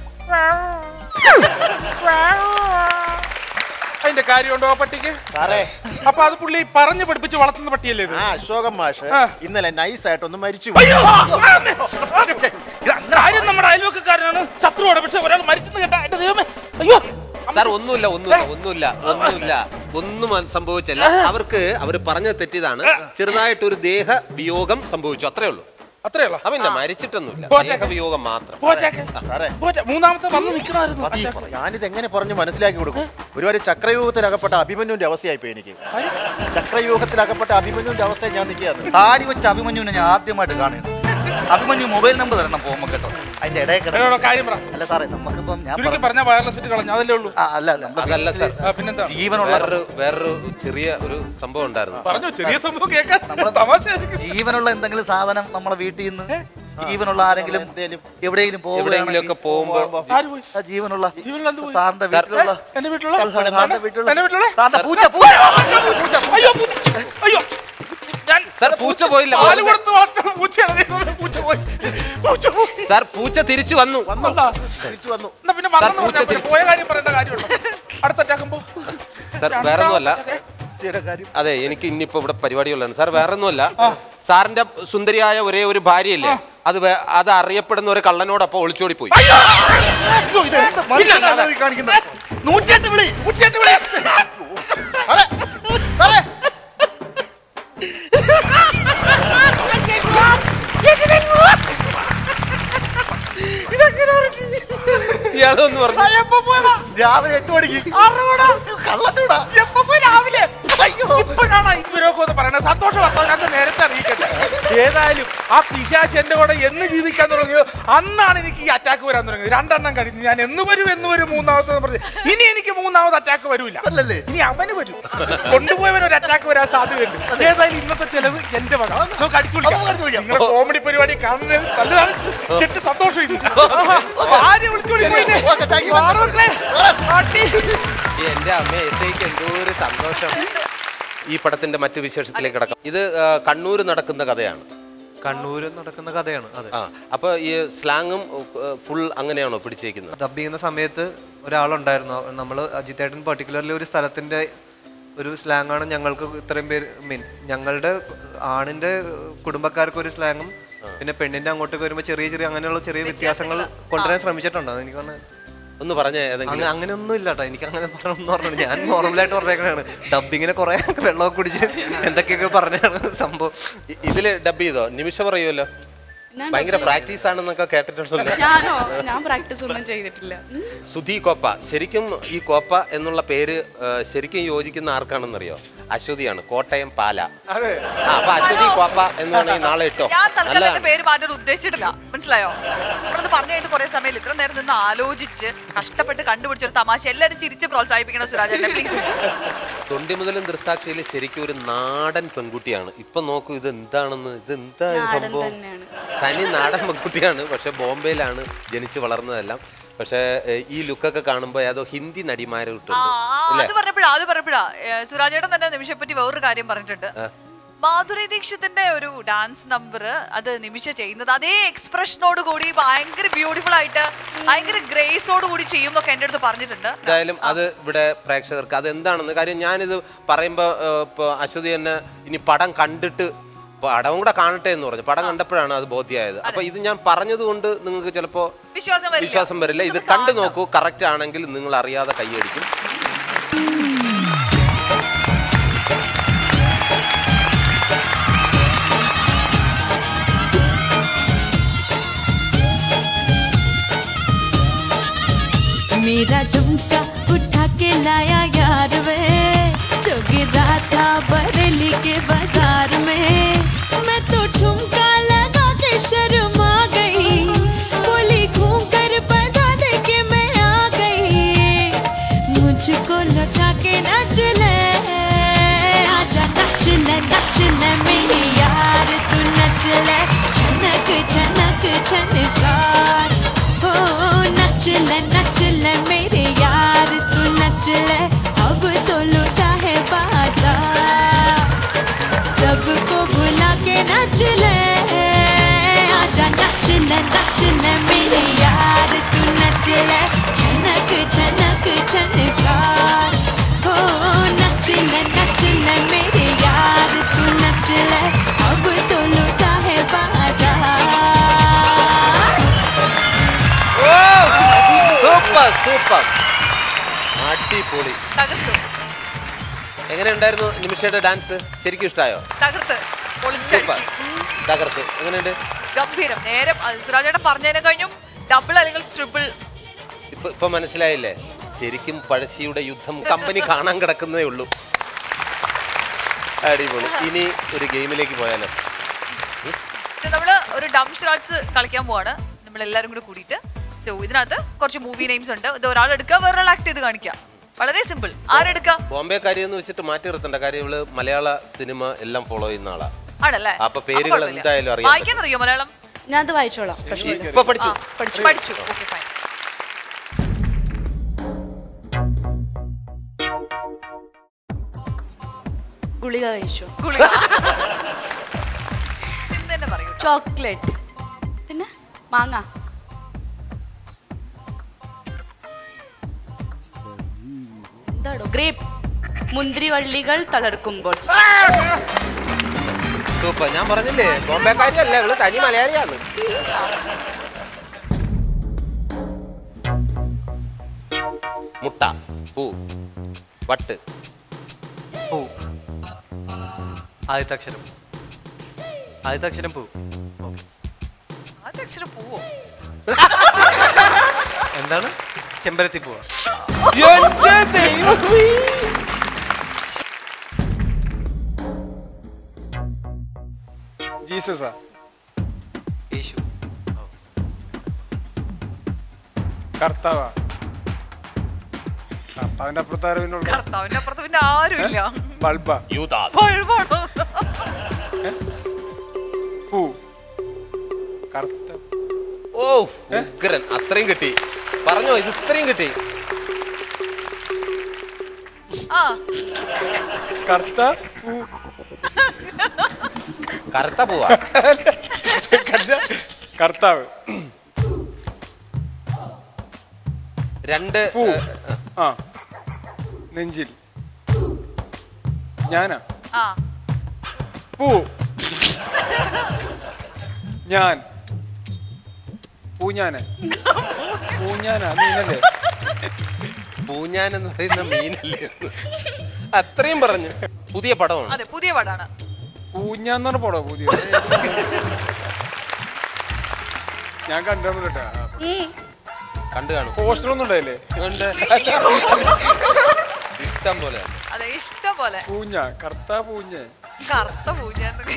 അതിന്റെ കാര്യമുണ്ടോ ആ പട്ടിക്ക്
സാറേ
അപ്പൊ അത് പുള്ളി പറഞ്ഞു പഠിപ്പിച്ച് വളർത്തുന്ന പട്ടിയല്ലേ ഇത്
ആ അശോകൻ മാഷ്
ആ.
ഇന്നലെ നൈസായിട്ട് ഒന്ന് മരിച്ചു
അയ്യോ! കാര്യം നമ്മുടെ അയൽവക്കക്കാരനാണ് ശത്രുവാണ് പക്ഷെ ഒരാൾ മരിച്ചെന്ന് കേട്ടാ എന്റെ ദൈവമേ അയ്യോ
സാർ ഒന്നുമില്ല ഒന്നുമില്ല ഒന്നുമില്ല ഒന്നുമില്ല ഒന്നും അ- സംഭവിച്ചില്ല അവർക്ക് അവർ പറഞ്ഞത് തെറ്റിയതാണ് ചെറുതായിട്ടൊരു ദേഹ വിയോഗം സംഭവിച്ചു അത്രേ ഉള്ളൂ
അത്രയുള്ള
അവല്ല മരിച്ചിട്ടൊന്നുമില്ല
പോട്ടെ.
ദേഹവിയോഗം മാത്രം
സാറേ
മൂന്നാമത്തെ വന്ന് നിൽക്കണമായിരുന്നു
ഞാനിത് എങ്ങനെ പറഞ്ഞ് മനസ്സിലാക്കി കൊടുക്കും ഒരുപാട് ചക്രയൂഹത്തിൽ അകപ്പെട്ട അഭിമന്യുവിന്റെ അവസ്ഥയായിപ്പോ എനിക്ക് ചക്രയൂഹത്തിൽ അകപ്പെട്ട അഭിമന്യുവിന്റെ അവസ്ഥ ഞാൻ നിൽക്കുകയാണ്
താടി വെച്ച അഭിമന്യുവിനെ ഞാൻ ആദ്യമായിട്ട് കാണുന്നു അഭിമന്യു മൊബൈൽ നമ്പർ തരണം പോകുമ്പോ കേട്ടോ അതിന്റെ ഇടയിൽ കിടന്ന്
എന്നോട് കാര്യം പറ
അല്ല സാറേ നമുക്കിപ്പം ഞാൻ
ചുരുക്കി
പറഞ്ഞ-
പറഞ്ഞ വയർലെസ് സെറ്റ് കളഞ്ഞു അതല്ലേ ഉള്ളൂ
ആ, അല്ല നമ്മുടെ
അതല്ല സാർ
ആ, പിന്നെന്താ
ജീവനുള്ള
വേറൊരു വേറൊരു ചെറിയ ഒരു സംഭവം ഉണ്ടായിരുന്നു
പറഞ്ഞു ചെറിയ സംഭവം കേൾക്കാൻ തമാശ
ജീവനുള്ള എന്തെങ്കിലും സാധനം നമ്മളെ വീട്ടിൽ നിന്ന് ജീവനുള്ള ആരെങ്കിലും എവിടെയെങ്കിലും
എവിടെയെങ്കിലുമൊക്കെ പോകുമ്പോ
ആര് പോയി
ആ, ജീവനുള്ള
ജീവനുള്ള എന്ത് പോയി?
സാറിന്റെ വീട്ടിലുള്ള
എന്റെ വീട്ടിലുള്ള
സാറിന്റെ വീട്ടിലുള്ള
എന്റെ വീട്ടിലുള്ള
സാറിന്റെ പൂച്ച പൂച്ച പൂച്ച
അയ്യോ പൂച്ച അയ്യോ ഞാൻ
സാർ പൂച്ച പോയില്ല
പാല്
വെറുതെ-
കൊടുത്ത് വളർത്തുന്ന പൂച്ചയാണ് ദൈവമേ, പൂച്ച പോയി പൂച്ച പോയി
സാർ പൂച്ച തിരിച്ചു വന്നു
വന്നോ?
തിരിച്ചു വന്നു
എന്നാ പിന്നെ
സാർ,
വന്നെന്ന്
പൂച്ച
പറഞ്ഞാ പിന്നെ
തിരിച്ച്.
പോയ കാര്യം പറയേണ്ട കാര്യമുണ്ടോ അടുത്ത അറ്റാക്കുമ്പോ
സാർ വേറെ ഒന്നുമല്ല അതെ എനിക്ക് ഇനിയിപ്പോ ഇവിടെ പരിപാടികളാണ് സാർ വേറെ ഒന്നുമല്ല സാറിന്റെ സുന്ദരിയായ ഒരേ ഒരു ഭാര്യയില്ലേ അത് വേ- അത് അറിയപ്പെടുന്ന ഒരു കള്ളനോടൊപ്പം ഒളിച്ചോടി പോയി
നൂറ്റിയെട്ട് വിളി നൂറ്റിയെട്ട് വിളി
അതെ അതെ
അതൊന്ന് പറഞ്ഞു
രാവിലെ എട്ട് മണിക്ക് കള്ളട്ടൂടാ
രാവിലെ ഇപ്പോഴാണ് ഇവരൊക്കെ ഒന്ന് പറയണത് സന്തോഷ വാർത്ത ഞങ്ങൾക്ക് നേരത്തെ അറിയിക്കട്ടെ ഏതായാലും ആ പിശാശ് എന്റെ കൂടെ എന്ന് ജീവിക്കാൻ തുടങ്ങിയത് അന്നാണ് എനിക്ക് ഈ അറ്റാക്ക് വരാൻ തുടങ്ങിയത് രണ്ടെണ്ണം കഴിഞ്ഞ് ഞാൻ എന്ന് വരും എന്ന് വരും മൂന്നാമത്തെ പറഞ്ഞു ഇനി എനിക്ക് മൂന്നാമത് അറ്റാക്ക് വരൂല
അല്ലല്ലേ?
ഇനി അവന് വരും കൊണ്ടുപോയവൻ ഒരു അറ്റാക്ക് വരാൻ സാധ്യതയുണ്ട് ഏതായാലും ഇന്നത്തെ ചെലവ് എന്റെ വക നമുക്ക് അടിച്ചു വിളിക്കാം നിങ്ങളുടെ കോമഡി പരിപാടി കാണുന്നതിൽ നല്ലതാണ് ചെട്ട് സന്തോഷം ഇത് ആരെ വിളിച്ചു വിളിക്കുന്നില്ലേ? മാറൂല്ലേ? പാട്ടി.
എന്റെ അമ്മ എത്തേക്ക് എന്തോ ഒരു സന്തോഷം ഈ പടത്തിന്റെ മറ്റു വിശേഷത്തിലേക്ക് കിടക്കാം ഇത് ആ, കണ്ണൂർ നടക്കുന്ന കഥയാണ്
കണ്ണൂര് നടക്കുന്ന കഥയാണ് അതെ
ആ അപ്പൊ ഈ സ്ലാങ്ങും ഫുൾ അങ്ങനെയാണോ പിടിച്ചേക്കുന്നത്
ഡബ് ചെയ്യുന്ന സമയത്ത് ഒരാളുണ്ടായിരുന്നു നമ്മൾ അജിത്തേട്ടൻ പർട്ടിക്കുലർലി ഒരു സ്ഥലത്തിന്റെ ഒരു സ്ലാങ് ആണ് ഞങ്ങൾക്ക് ഇത്രയും പേര് മീൻ ഞങ്ങളുടെ ആണിന്റെ കുടുംബക്കാർക്ക് ഒരു സ്ലാങ്ങും പിന്നെ പെണ്ണിന്റെ അങ്ങോട്ടേക്ക് വരുമ്പോൾ ചെറിയ ചെറിയ അങ്ങനെയുള്ള ചെറിയ വ്യത്യാസങ്ങൾ കൊണ്ടുവരാൻ ശ്രമിച്ചിട്ടുണ്ട് അത് എനിക്ക് തോന്നുന്നത്
ഒന്ന് പറഞ്ഞ ഏതെങ്കിലും
അങ്ങനെ അങ്ങനെയൊന്നും ഇല്ല കേട്ടോ എനിക്ക് അങ്ങനെ പറഞ്ഞു പറഞ്ഞു ഞാൻ നോർമലായിട്ട് പറഞ്ഞേക്കണാണ് ഡബിങ്ങിനെ കുറെ വെള്ളമൊക്കെ കുടിച്ച് എന്തൊക്കെയൊക്കെ പറഞ്ഞാണ് സംഭവം
ഇ- ഇതില് ഡബ് ചെയ്തോ നിമിഷം പറയുമല്ലോ
ഞാൻ
ഭയങ്കര പ്രാക്ടീസ് ആണെന്നൊക്കെ കേട്ടിട്ടുണ്ടല്ലോ
ഞാനോ ഞാൻ പ്രാക്ടീസ് ഒന്നും ചെയ്തിട്ടില്ല ഉം.
സുധി കോപ്പ ശരിക്കും ഈ കോപ്പ എന്നുള്ള പേര് ആ, ശരിക്കും യോജിക്കുന്ന ആർക്കാണെന്നറിയോ അശ്വതിയാണ് കോട്ടയം പാല ആ അപ്പൊ അശ്വതി കോപ്പ എന്നാണ് ഈ നാളെ ഇട്ടോ
ഞാൻ തൽക്കാലം എന്റെ
നല്ലതാണ്
പേര് മാറ്റാൻ ഉദ്ദേശിച്ചിട്ടില്ല മനസ്സിലായോ നമ്മളത് പറഞ്ഞു കഴിഞ്ഞിട്ട് കുറെ സമയം ഇത്ര നേരം നിന്ന് ആലോചിച്ച് കഷ്ടപ്പെട്ട് കണ്ടുപിടിച്ച ഒരു തമാശ എല്ലാരും ചിരിച്ച് പ്രോത്സാഹിപ്പിക്കണം സുരാജേട്ടനെ പ്ലീസ്
തൊണ്ടി മുതലും ദൃസാക്ഷിയിൽ ശരിക്കും ഒരു നാടൻ പെൺകുട്ടിയാണ് ഇപ്പൊ നോക്കൂ ഇത് എന്താണെന്ന് ഇത് എന്താ ഇത്
നാടൻ
സംഭവം
തന്നെയാണ്
തനി നാടൻ പെൺകുട്ടിയാണ് പക്ഷെ ബോംബെയിലാണ് ജനിച്ചു വളർന്നതെല്ലാം പക്ഷെ ഏ, ഈ ലുക്കൊക്കെ കാണുമ്പോൾ ഏതോ ഹിന്ദി നടിമാരെ
ആ
കിട്ടുന്നുണ്ട്
ആ, അത് പറഞ്ഞപ്പോഴാ അത് പറഞ്ഞപ്പോഴാ ഏ, സുരാജേട്ടൻ തന്നെ നിമിഷയെ പറ്റി വേറൊരു കാര്യം പറഞ്ഞിട്ടുണ്ട് മാധുരി ദീക്ഷിത്തിന്റെ ഒരു ഡാൻസ് നമ്പർ അത് നിമിഷ ചെയ്യുന്നത് അതേ എക്സ്പ്രഷനോട് കൂടി ഭയങ്കര ബ്യൂട്ടിഫുൾ ആയിട്ട് ഭയങ്കര ഗ്രേസോട് കൂടി ചെയ്യും എന്നൊക്കെ എന്റെ അടുത്ത് പറഞ്ഞിട്ടുണ്ട്
എന്തായാലും അത് ഇവിടെ പ്രേക്ഷകർക്ക് അത് എന്താണെന്ന് കാര്യം ഞാനിത് പറയുമ്പോൾ ഇപ്പോൾ അശ്വതി തന്നെ ഇനി പടം കണ്ടിട്ട് പടവും കൂടെ കാണട്ടെ എന്ന് പറഞ്ഞു പടം കണ്ടപ്പോഴാണ് അത് ബോധ്യമായത് അപ്പൊ ഇത് ഞാൻ പറഞ്ഞതുകൊണ്ട് നിങ്ങൾക്ക് ചിലപ്പോ
വിശ്വാസം വരില്ല.
വിശ്വാസം വരില്ല ഇത്
ഇത്
കണ്ടു
കാണണം.
നോക്കൂ കറക്റ്റ് ആണെങ്കിൽ നിങ്ങൾ അറിയാതെ കൈയടിക്കും
मेरा झुमका उठा के लाया यार वे जो गिरा था बरेली के बाजार में मैं तो ठुमका लगा के शर्मा गई बोली घूम कर बता दे के मैं आ गई मुझको लौटा के नच ले आजा नच ले नच ले मेरी यार तू नच ले छनक छनक छनकार हो नच ले नच ले मेरे यार तू नच ले अब तो लुटा है बाजार सबको भुला के नच ले आजा नच ले नच ले मेरे यार तू नच ले छनक छनक छनकार हो नच ले नच ले मेरे यार तू नच ले अब तो लुटा है बाजार
സൂപ്പർ സൂപ്പർ അടിപൊളി
തകർത്തു
എങ്ങനെയുണ്ടായിരുന്നു നിമിഷയുടെ ഡാൻസ് ശരിക്കും ഇഷ്ടമായോ
തകർത്ത്
സൂപ്പർ
പൊളിച്ചടുക്കി
തകർത്ത് എങ്ങനെയുണ്ട്
ഗംഭീരം നേരെ സുരാജേട്ടൻ പറഞ്ഞതിനെ കഴിഞ്ഞും ഡബിൾ അല്ലെങ്കിൽ ട്രിപ്പിൾ
ഇപ്പൊ ഇപ്പൊ മനസ്സിലായില്ലേ ശരിക്കും പഴശ്ശിയുടെ യുദ്ധം കമ്പനി കാണാൻ കിടക്കുന്നതേ ഉള്ളൂ അടിപൊളി ഇനി ഒരു ഗെയിമിലേക്ക് പോയാലോ
നമ്മള് ഒരു ഡം ഷോട്ട്സ് കളിക്കാൻ പോവാണ് നമ്മൾ എല്ലാരും കൂടി കൂടിയിട്ട് സോ ഇതിനകത്ത് കുറച്ച് മൂവി നെയിംസ് ഉണ്ട് ഇത് ഒരാൾ എടുക്കുക വേറൊരാൾ ആക്ട് ചെയ്ത് കാണിക്കുക വളരെ സിമ്പിൾ ആരെടുക്കാം
ബോംബെ കാര്യം എന്ന് വെച്ചിട്ട് മാറ്റി നിർത്തണ്ട കാര്യം ഇവള് മലയാള സിനിമ എല്ലാം ഫോളോ ചെയ്യുന്ന ആളാ
ആണല്ലേ
അപ്പൊ പേരുകൾ
കുഴപ്പമില്ല.
എന്തായാലും അറിയാൻ
വായിക്കാൻ അറിയോ മലയാളം
ഞാൻ അത് വായിച്ചോളാം പ്രശ്നമില്ല
ഇപ്പൊ പഠിച്ചു
ആ, പഠിച്ചു പഠിച്ചു ഓക്കെ ഫൈൻ
ഗുളിക കഴിച്ചു
ഗുളിക ഇത് തന്നെ പറയൂ
ചോക്ലേറ്റ് പിന്നെ മാങ്ങ എന്താടോ ഗ്രേപ്പ് മുന്തിരിവള്ളികൾ തളർക്കുമ്പോൾ
സൂപ്പർ ഞാൻ പറഞ്ഞില്ലേ ബോംബെ കാര്യല്ല ഇവള് തനി മലയാളിയാണ് മുട്ട പൂ വട്ട്
പൂ ആദ്യത്തെ അക്ഷരം ആദ്യത്തെ അക്ഷരം പൂ ഓക്കെ
ആദ്യ അക്ഷരം പോവോ
എന്താണ് ചെമ്പരത്തി പൂവ
ജീസസാ
യേശു ഓ.
കർത്താവാ കർത്താവിന്റെ അപ്പുറത്ത് അറിവിനുള്ള
കർത്താവിന്റെ അപ്പുറത്ത് പിന്നെ ആരുമില്ല
ബൾബ
ബൾബാണോ?
പൂ കറുത്ത
ഓ ഉഗ്രൻ അത്രയും കിട്ടി പറഞ്ഞോ ഇത് ഇത്രയും കിട്ടി
ആ
കറുത്ത പൂ
കറുത്ത പൂവാ
കർത്താവ്
രണ്ട്
പൂ
ഏ,
ആ നെഞ്ചിൽ ഞാനാ
ആ
പൂ ഞാൻ പൂഞ്ഞാന പൂഞ്ഞാന മീനല്ലേ
പൂഞ്ഞാൻ എന്ന് പറയുന്ന മീനല്ലേ എന്ന്. അത്രയും പറഞ്ഞു പുതിയ പടമാണ്
അതെ പുതിയ പടാണ്
പൂഞ്ഞാന്ന് പറഞ്ഞ പോടോ പുതിയ ഞാൻ കണ്ടിട്ടാ
കണ്ടു കാണും
പോസ്റ്റർ ഒന്നും ഉണ്ടായില്ലേ
ഉണ്ട്. ഇഷ്ടം പോലെ
അതെ ഇഷ്ടം പോലെ
പൂഞ്ഞ കർത്ത പൂഞ്ഞ
കറുത്ത പൂജ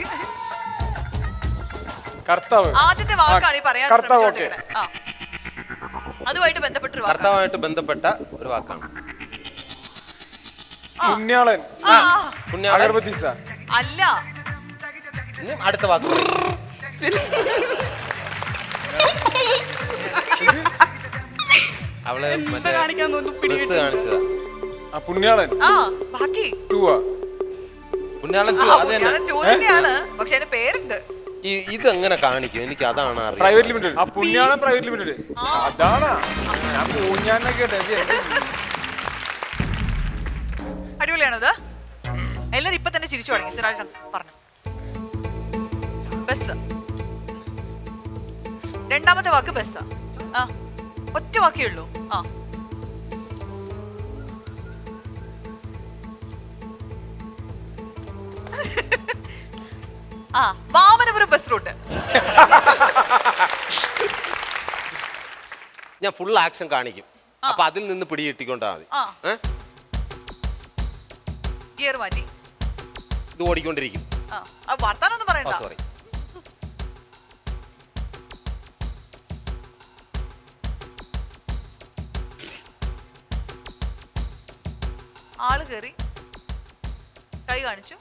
കർത്താവ്
ആദ്യത്തെ വാക്കാണ് ഈ പറയാൻ
കർത്താവ് ഓക്കെ
ശ്രമിച്ചുകൊണ്ടിരിക്കുന്നത്. ആ അതുമായിട്ട് ബന്ധപ്പെട്ടൊരു വാക്കാണ്
ഭർത്താവുമായിട്ട് ബന്ധപ്പെട്ട ഒരു വാക്കാണ്
പുണ്യാളൻ
ആ
പുണ്യാളൻ.
അഗർബത്തീസ
അല്ല
ഇനി അടുത്ത വാക്ക് പറയ്. അവള് മറ്റേ
കാണിക്കാൻ തോന്നുന്നു
ബസ് കാണിച്ചതാ
ആ പുണ്യാളൻ
ആ ബാക്കി
ടൂവാ
പുണ്യാളൻ
ആ,
ടു അത് തന്നെ
പുണ്യാളൻ two തന്നെയാണ് പക്ഷെ അതിന്റെ പേരുണ്ട്
ഈ ഇതെങ്ങനെ കാണിക്കും എനിക്ക് അതാണ് അറിയാം
പ്രൈവറ്റ് ലിമിറ്റഡ് ആ പുണ്യാളം പ്രൈവറ്റ് ലിമിറ്റഡ് അതാണ് ഞാൻ പൂഞ്ഞാനൊക്കെ കേട്ടെ ഇത് എന്ത്?
അടിപൊളിയാണത് എല്ലാരും ഇപ്പൊ തന്നെ ചിരിച്ചു തുടങ്ങി സിറാജ് പറഞ്ഞു ബസ് രണ്ടാമത്തെ വാക്ക് ബസ് ആ ഒറ്റ വാക്കേ ഉള്ളൂ ആ ആ വാമനപുരം ബസ് റൂട്ട്
ഞാൻ ഫുൾ ആക്ഷൻ കാണിക്കും അപ്പൊ അതിൽ നിന്ന് പിടികിട്ടിക്കൊണ്ടാ മതി
ആ
ഏ?
ഗിയർ മാറ്റി
ഇത് ഓടിക്കൊണ്ടിരിക്കും
ആ ആ, വർത്താനൊന്നും പറയണ്ട
സോറി
ആള് കേറി കൈ കാണിച്ചു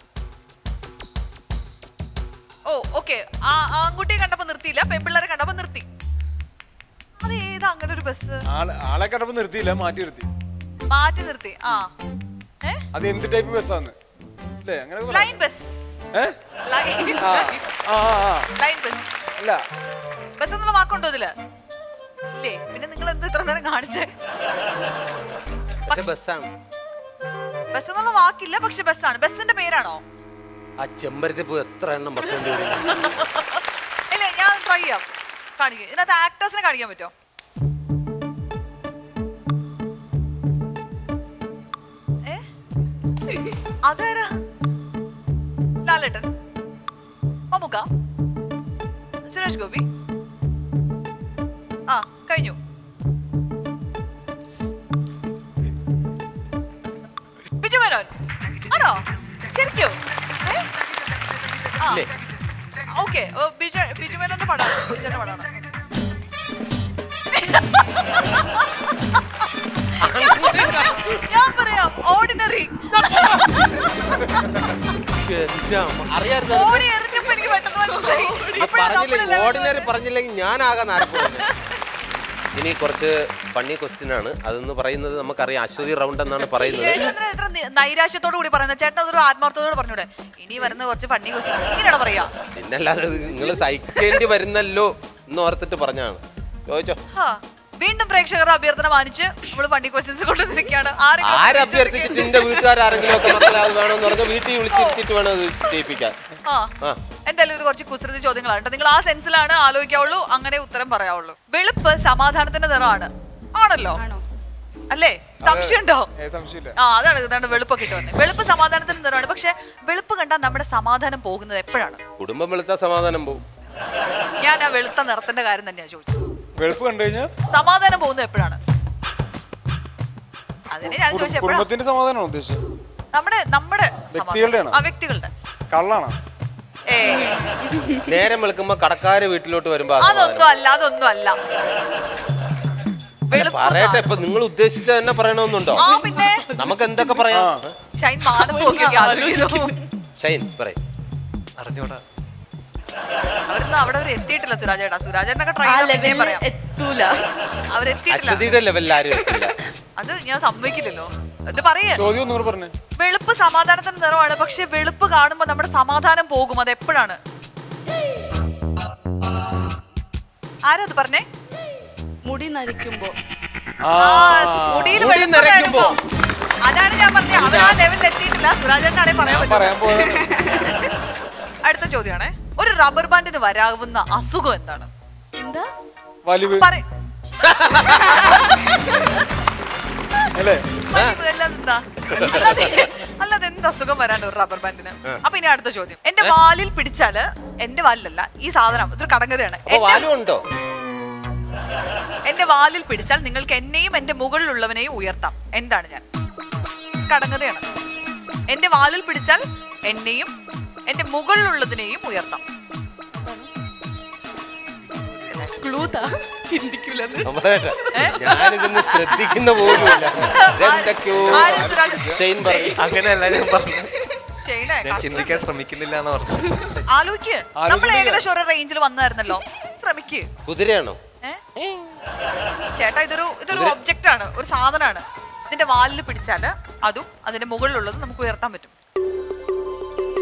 ഓ ഓക്കെ ആ ആൺകുട്ടിയെ കണ്ടപ്പോ നിർത്തിയില്ല പെൺപിള്ളേരെ കണ്ടപ്പോ നിർത്തി അത് ഏതാ അങ്ങനെ ഒരു ബസ്
ആളെ ആളെ കണ്ടപ്പോ നിർത്തിയില്ല മാറ്റി നിർത്തി
മാറ്റി നിർത്തി ആ ഏ
അത് എന്ത് ടൈപ്പ് ബസ്സാന്ന് അല്ലേ അങ്ങനെ പറ-
ലൈൻ ബസ്
ഏ?
ലൈൻ
ആ ആ ആ, ആ.
ലൈൻ ബസ്
അല്ല
ബസ് എന്നുള്ള വാക്കുണ്ടോ ഇതില് ഇല്ലേ പിന്നെ നിങ്ങൾ എന്ത് ഇത്ര നേരം കാണിച്ചേ
പക്ഷെ ബസ്സാണ്
ബസ് എന്നുള്ള വാക്കില്ല പക്ഷെ ബസ്സാണ് ബസ്സിന്റെ പേരാണോ
ആ ചെമ്പരത്തി പോയി എത്ര എണ്ണം വെക്കേണ്ടി വരും
ഇല്ല ഞാൻ ട്രൈ ചെയ്യാം കാണിക്കും ഇതിനകത്ത് ആക്ടേഴ്സിനെ കാണിക്കാൻ പറ്റുമോ ഏ അതാരാ ലാലേട്ടൻ മമ്മുക്ക സുരേഷ് ഗോപി ആ കഴിഞ്ഞു ബിജു മേനോൻ ആണോ ശരിക്കും ഏ? ആ
ഇല്ലേ?
ഓക്കെ ബിജു ബിജു മേനോന്റെ പടമാണ് ബിജുന്റെ പടമാണ് ഞാൻ പറയാം ഓർഡിനറി
അറിയാതെ
ഓടി എറിഞ്ഞപ്പോ എനിക്ക് പെട്ടെന്ന് മനസ്സിലായി ഇപ്പഴാ
പറഞ്ഞില്ലെങ്കിൽ
നമ്മള്
ഓർഡിനറി പറഞ്ഞില്ലെങ്കിൽ ഞാനാകാൻ ആരപ്പോഴും ഇനി കുറച്ച് പണ്ണി ക്വസ്റ്റ്യൻ ആണ് അതെന്ന് പറയുന്നത് നമുക്കറിയാം അശ്വതി റൗണ്ട് എന്നാണ് പറയുന്നത്
ചേട്ടൻ എന്തിനാ ഇത്ര നി- നൈരാശ്യത്തോടു കൂടി പറയുന്നത് ചേട്ടൻ അതൊരു ആത്മാർത്ഥത്തോട് പറഞ്ഞൂടെ ഇനി വരുന്ന കുറച്ച് ഫണ്ണി ക്വസ്റ്റ്യൻ ഇങ്ങനെയാണ് പറയാ
പിന്നല്ലാതെ നിങ്ങൾ സഹിക്കേണ്ടി വരുന്നല്ലോ എന്ന് ഓർത്തിട്ട് പറഞ്ഞാണ് ചോദിച്ചോ
ഹാ. വീണ്ടും പ്രേക്ഷകരുടെ അഭ്യർത്ഥന മാനിച്ച് നമ്മൾ ഫണ്ണി ക്വസ്റ്റ്യൻസ് കൊണ്ട് നിൽക്കുകയാണ് ആരെങ്കിലും
ആരഭ്യർത്ഥിച്ചിട്ട് എന്റെ വീട്ടുകാരെങ്കിലും ഒക്കെ മക്കളെ അത് വേണമെന്ന് പറഞ്ഞാൽ വീട്ടിൽ വിളിച്ചിരുത്തിട്ട് വേണം അത് ചെയ്യിപ്പിക്കാൻ
ആ
ആ
എന്തായാലും ഇത് കുറച്ച് കുസൃതി ചോദ്യങ്ങളാണ് ട്ടോ. നിങ്ങൾ ആ സെൻസിലാണ് ആലോചിക്കാവുള്ളൂ അങ്ങനെ ഉത്തരം പറയാവുള്ളൂ വെളുപ്പ് സമാധാനത്തിന്റെ നിറമാണ് ആണല്ലോ
ആണോ
അല്ലേ സംശയമുണ്ടോ
ഏ സംശയമില്ല
ആ അതാണ് ഇതാണ് വെളുപ്പൊക്കെ ഇട്ട് വന്നത് വെളുപ്പ് സമാധാനത്തിന്റെ നിറമാണ് പക്ഷെ വെളുപ്പ് കണ്ടാൽ നമ്മുടെ സമാധാനം പോകുന്നത് എപ്പോഴാണ്
കുടുംബം വെളുത്ത സമാധാനം പോവും
ഞാൻ ആ വെളുത്ത നിറത്തിന്റെ കാര്യം തന്നെയാ ചോദിച്ചത്
വെളുപ്പ് കണ്ടു കഴിഞ്ഞാൽ
സമാധാനം പോകുന്നത് എപ്പോഴാണ് അതിനെ ഞാൻ ചോദിച്ചത് എപ്പോഴാണ്
കുടുംബത്തിന്റെ സമാധാനമാണോ ഉദ്ദേശിച്ചത്
നമ്മുടെ നമ്മുടെ സമാധാനം.
വ്യക്തികളുടെയാണോ?
ആ വ്യക്തികളുടെ
കള്ളാണോ
ഏ
നേരം വെളുക്കുമ്പോ കടക്കാര് വീട്ടിലോട്ട് വരുമ്പോ ആ
അതൊന്നും
സമാധാനം.
അല്ല അതൊന്നും അല്ല വെളുപ്പ്
പറയട്ടെ ഇപ്പൊ നിങ്ങൾ ഉദ്ദേശിച്ച തന്നെ പറയണമെന്നുണ്ടോ
ആ പിന്നെ
നമുക്ക് എന്തൊക്കെ പറയാം
ഷൈൻ മാനത്ത് നോക്കിയൊക്കെ ആലോചിക്കുന്നു
ഷൈൻ പറയും
അറിഞ്ഞൂടാ
അവരൊന്നും അവിടെ വരെ എത്തിയിട്ടില്ല സുരാജേട്ടാ സുരാജേട്ടനൊക്കെ ട്രൈ
ആ
ചെയ്യാൻ
ലെവലിൽ
പറയാം
എത്തൂല
അവരെത്തിയിട്ടില്ല
അശ്വതിയുടെ ലെവലിൽ ആരും എത്തില്ല
അത് ഞാൻ സമ്മതിക്കില്ലല്ലോ ഇത് പറയേ
ചോദ്യം ഒന്നുകൂടെ പറഞ്ഞേ
വെളുപ്പ് സമാധാനത്തിന്റെ നിറമാണ് പക്ഷെ വെളുപ്പ് കാണുമ്പോ നമ്മുടെ സമാധാനം പോകും അത് എപ്പോഴാണ് ആരാ അത് പറഞ്ഞേ
മുടി നരയ്ക്കുമ്പോ
ആ
ആ, മുടിയിൽ
മുടി
വെളുപ്പ്
നരയ്ക്കുമ്പോ.
വരുമ്പോ. അതാണ് ഞാൻ പറഞ്ഞത് അവർ ആ ലെവലിൽ എത്തിയിട്ടില്ല സുരാജേട്ടനാണെ പറയാൻ പറ്റും
പറയാൻ പോയത്
അടുത്ത ചോദ്യമാണേ ഒരു റബ്ബർ ബാൻഡിന് വരാവുന്ന അസുഖം എന്താണ്
എന്താ
വലിവ്
പറ-
അല്ലേ
വലിവ് അല്ലാതെന്താ? അല്ലാതെ അല്ലാതെ എന്ത് അസുഖം വരാണ്ട് ഒരു റബ്ബർ ബാൻഡിന് അപ്പൊ ഇനി അടുത്ത ചോദ്യം എന്റെ വാലിൽ പിടിച്ചാല് എന്റെ വാലിലല്ല ഈ സാധനം ഇതൊരു കടങ്കഥയാണ്
അപ്പൊ
എന്റെ-
വാലും ഉണ്ടോ
എന്റെ വാലിൽ പിടിച്ചാൽ നിങ്ങൾക്ക് എന്നെയും എന്റെ മുകളിലുള്ളവനെയും ഉയർത്താം എന്താണ് ഞാൻ കടങ്കഥയാണ് എന്റെ വാലിൽ പിടിച്ചാൽ എന്നെയും എന്റെ മുകളിലുള്ളതിനെയും ഉയർത്താം
ക്ലൂതാ ചിന്തിക്കൂലെന്ന്
ഞാൻ പറയട്ടെ ഞാനിതൊന്നും ശ്രദ്ധിക്കുന്ന പോലുമില്ല ഇതെന്തൊക്കെയോ
ആര് സുരാജ്?
ഷെയ്ൻ പറഞ്ഞു
അങ്ങനെയല്ല ഞാൻ പറഞ്ഞു
ഷെയ്നെ,
ഞാൻ ചിന്തിക്കാൻ ശ്രമിക്കുന്നില്ല എന്ന് പറഞ്ഞു
ആലോചിക്ക് നമ്മൾ ഏകദേശം ഒരു റേഞ്ചിൽ വന്നായിരുന്നല്ലോ ശ്രമിക്ക്
കുതിരയാണോ
ഏ? ചേട്ടാ ഇതൊരു ഇതൊരു ഒബ്ജക്റ്റ് ആണ് ഒരു സാധനമാണ് ഇതിന്റെ വാലിൽ പിടിച്ചാല് അതും അതിന്റെ മുകളിലുള്ളതും നമുക്ക് ഉയർത്താൻ പറ്റും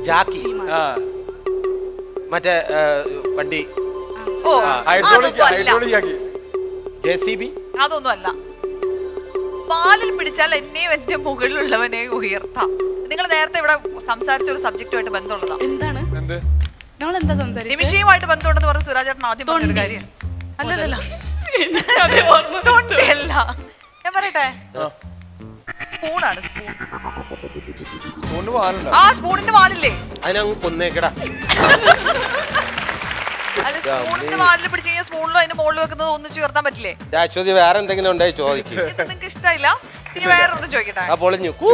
ജാക്കി
ആ
മറ്റേ ഏ, വണ്ടി
ഓ
ഹൈഡ്രോളിക്
അതൊന്നും അല്ല.
ഹൈഡ്രോളിക് ആക്കി
ജെ സി ബി
അതൊന്നും അല്ല പാലിൽ പിടിച്ചാൽ എന്നെയും എന്റെ മുകളിലുള്ളവനെയും ഉയർത്താം നിങ്ങൾ നേരത്തെ ഇവിടെ സംസാരിച്ച ഒരു സബ്ജക്റ്റുമായിട്ട് ബന്ധമുള്ളതാ
എന്താണ്
എന്ത്
നമ്മൾ എന്താ സംസാരിച്ചത്
നിമിഷയുമായിട്ട് ബന്ധമുണ്ടെന്ന് പറഞ്ഞ സുരാജേട്ടൻ ആദ്യം പറഞ്ഞൊരു
തൊണ്ടി.
കാര്യം അല്ലല്ല
അതേ ഓർമ്മ
തൊണ്ടിയല്ല ഞാൻ പറയട്ടെ സ്പൂണാണ് സ്പൂൺ
കൊണ്ട് പാലുണ്ടോ
ആ സ്പൂണിന്റെ വാലില്ലേ
അതിനങ്ങ് കൊന്നേക്കടാ
അല്ല സ്പൂണിന്റെ വാലിൽ പിടിച്ച് കഴിഞ്ഞാൽ സ്പൂണിലും അതിന്റെ മുകളിൽ വെക്കുന്നത് ഒന്നിച്ച് ഉയർത്താൻ പറ്റില്ലേ
അശ്വതി വേറെ എന്തെങ്കിലും ഉണ്ടായി ചോദിക്കും
ഇത് നിങ്ങൾക്ക് ഇഷ്ടമായില്ല ഇനി വേറെ ഒന്നും ചോദിക്കട്ടെ
ആ പൊളിഞ്ഞു കൂ.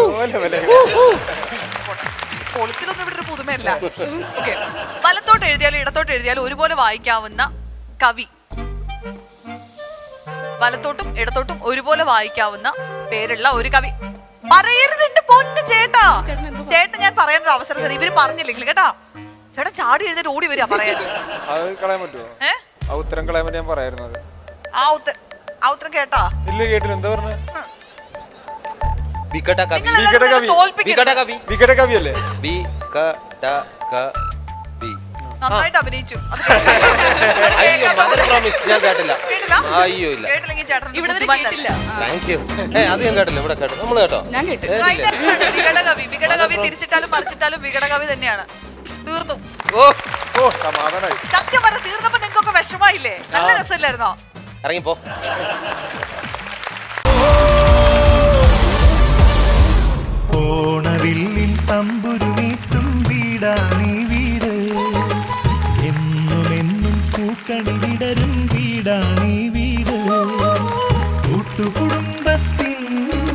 പൊളിച്ചിലൊന്നും ഇവിടെ ഒരു പുതുമയല്ല ഓക്കെ വലത്തോട്ട് എഴുതിയാലും ഇടത്തോട്ട് എഴുതിയാലും ഒരുപോലെ വായിക്കാവുന്ന കവി വലത്തോട്ടും ഇടത്തോട്ടും ഒരുപോലെ വായിക്കാവുന്ന പേരുള്ള ഒരു കവി പറയരുത് എന്റെ പൊന്ന് ചേട്ടാ ചേട്ടൻ ഞാൻ പറയാനൊരു അവസരം തരാം ഇവര് പറഞ്ഞില്ലെങ്കിൽ കേട്ടാ ചേട്ടൻ ചാടി എഴുതിട്ട് ഓടി വരിക പറയാൻ
അത് കളയാൻ പറ്റുമോ
ഏ
ആ ഉത്തരം കളയാൻ പറ്റി ഞാൻ പറയായിരുന്നത്
ആ ഉത്തരം ആ ഉത്തരം കേട്ടാ
ഇല്ല കേട്ടില്ല എന്താ പറഞ്ഞ
വികട കവി
നിങ്ങൾ എല്ലാവരും
വികട
തന്നെ
കവി.
തോൽപ്പിക്കരുത്.
വികട കവി
വികട കവിയല്ലേ
ബി ക ഡ ക ബി
നന്നായിട്ട് അഭിനയിച്ചു അത്
അയ്യോ മദർ പ്രോമിസ് ഞാൻ കേട്ടില്ല
കേട്ടില്ല
അയ്യോ ഇല്ല
കേട്ടില്ലെങ്കിൽ ചേട്ടൻ
ഇവിടെ വരെ
ബുദ്ധിമാനല്ല.
കേട്ടില്ല ആ,
താങ്ക് യു ഏ അത് ഞാൻ കേട്ടില്ല ഇവിടെ കേട്ടു നമ്മൾ കേട്ടോ
ഞാൻ കേട്ടു
ഏ,
Right
ഇല്ല.
തന്നെയാണ്. വികടകവി വികടകവി തിരിച്ചിട്ടാലും മറിച്ചിട്ടാലും വികടകവി തന്നെയാണ് തീർന്നു
ഓ
ഓ സമാധാനായി
സത്യം പറഞ്ഞ തീർന്നപ്പോ നിങ്ങൾക്കൊക്കെ വിഷമായില്ലേ നല്ല രസമില്ലായിരുന്നോ
ഇറങ്ങിപ്പോ
ഓണവില്ലിൽ തമ്പുരുമീട്ടും വീടാണീ വീട് എന്നുമെന്നും പൂക്കണി വിടരും വീടാണീ വീട് കൂട്ടുകുടുംബത്തിൻ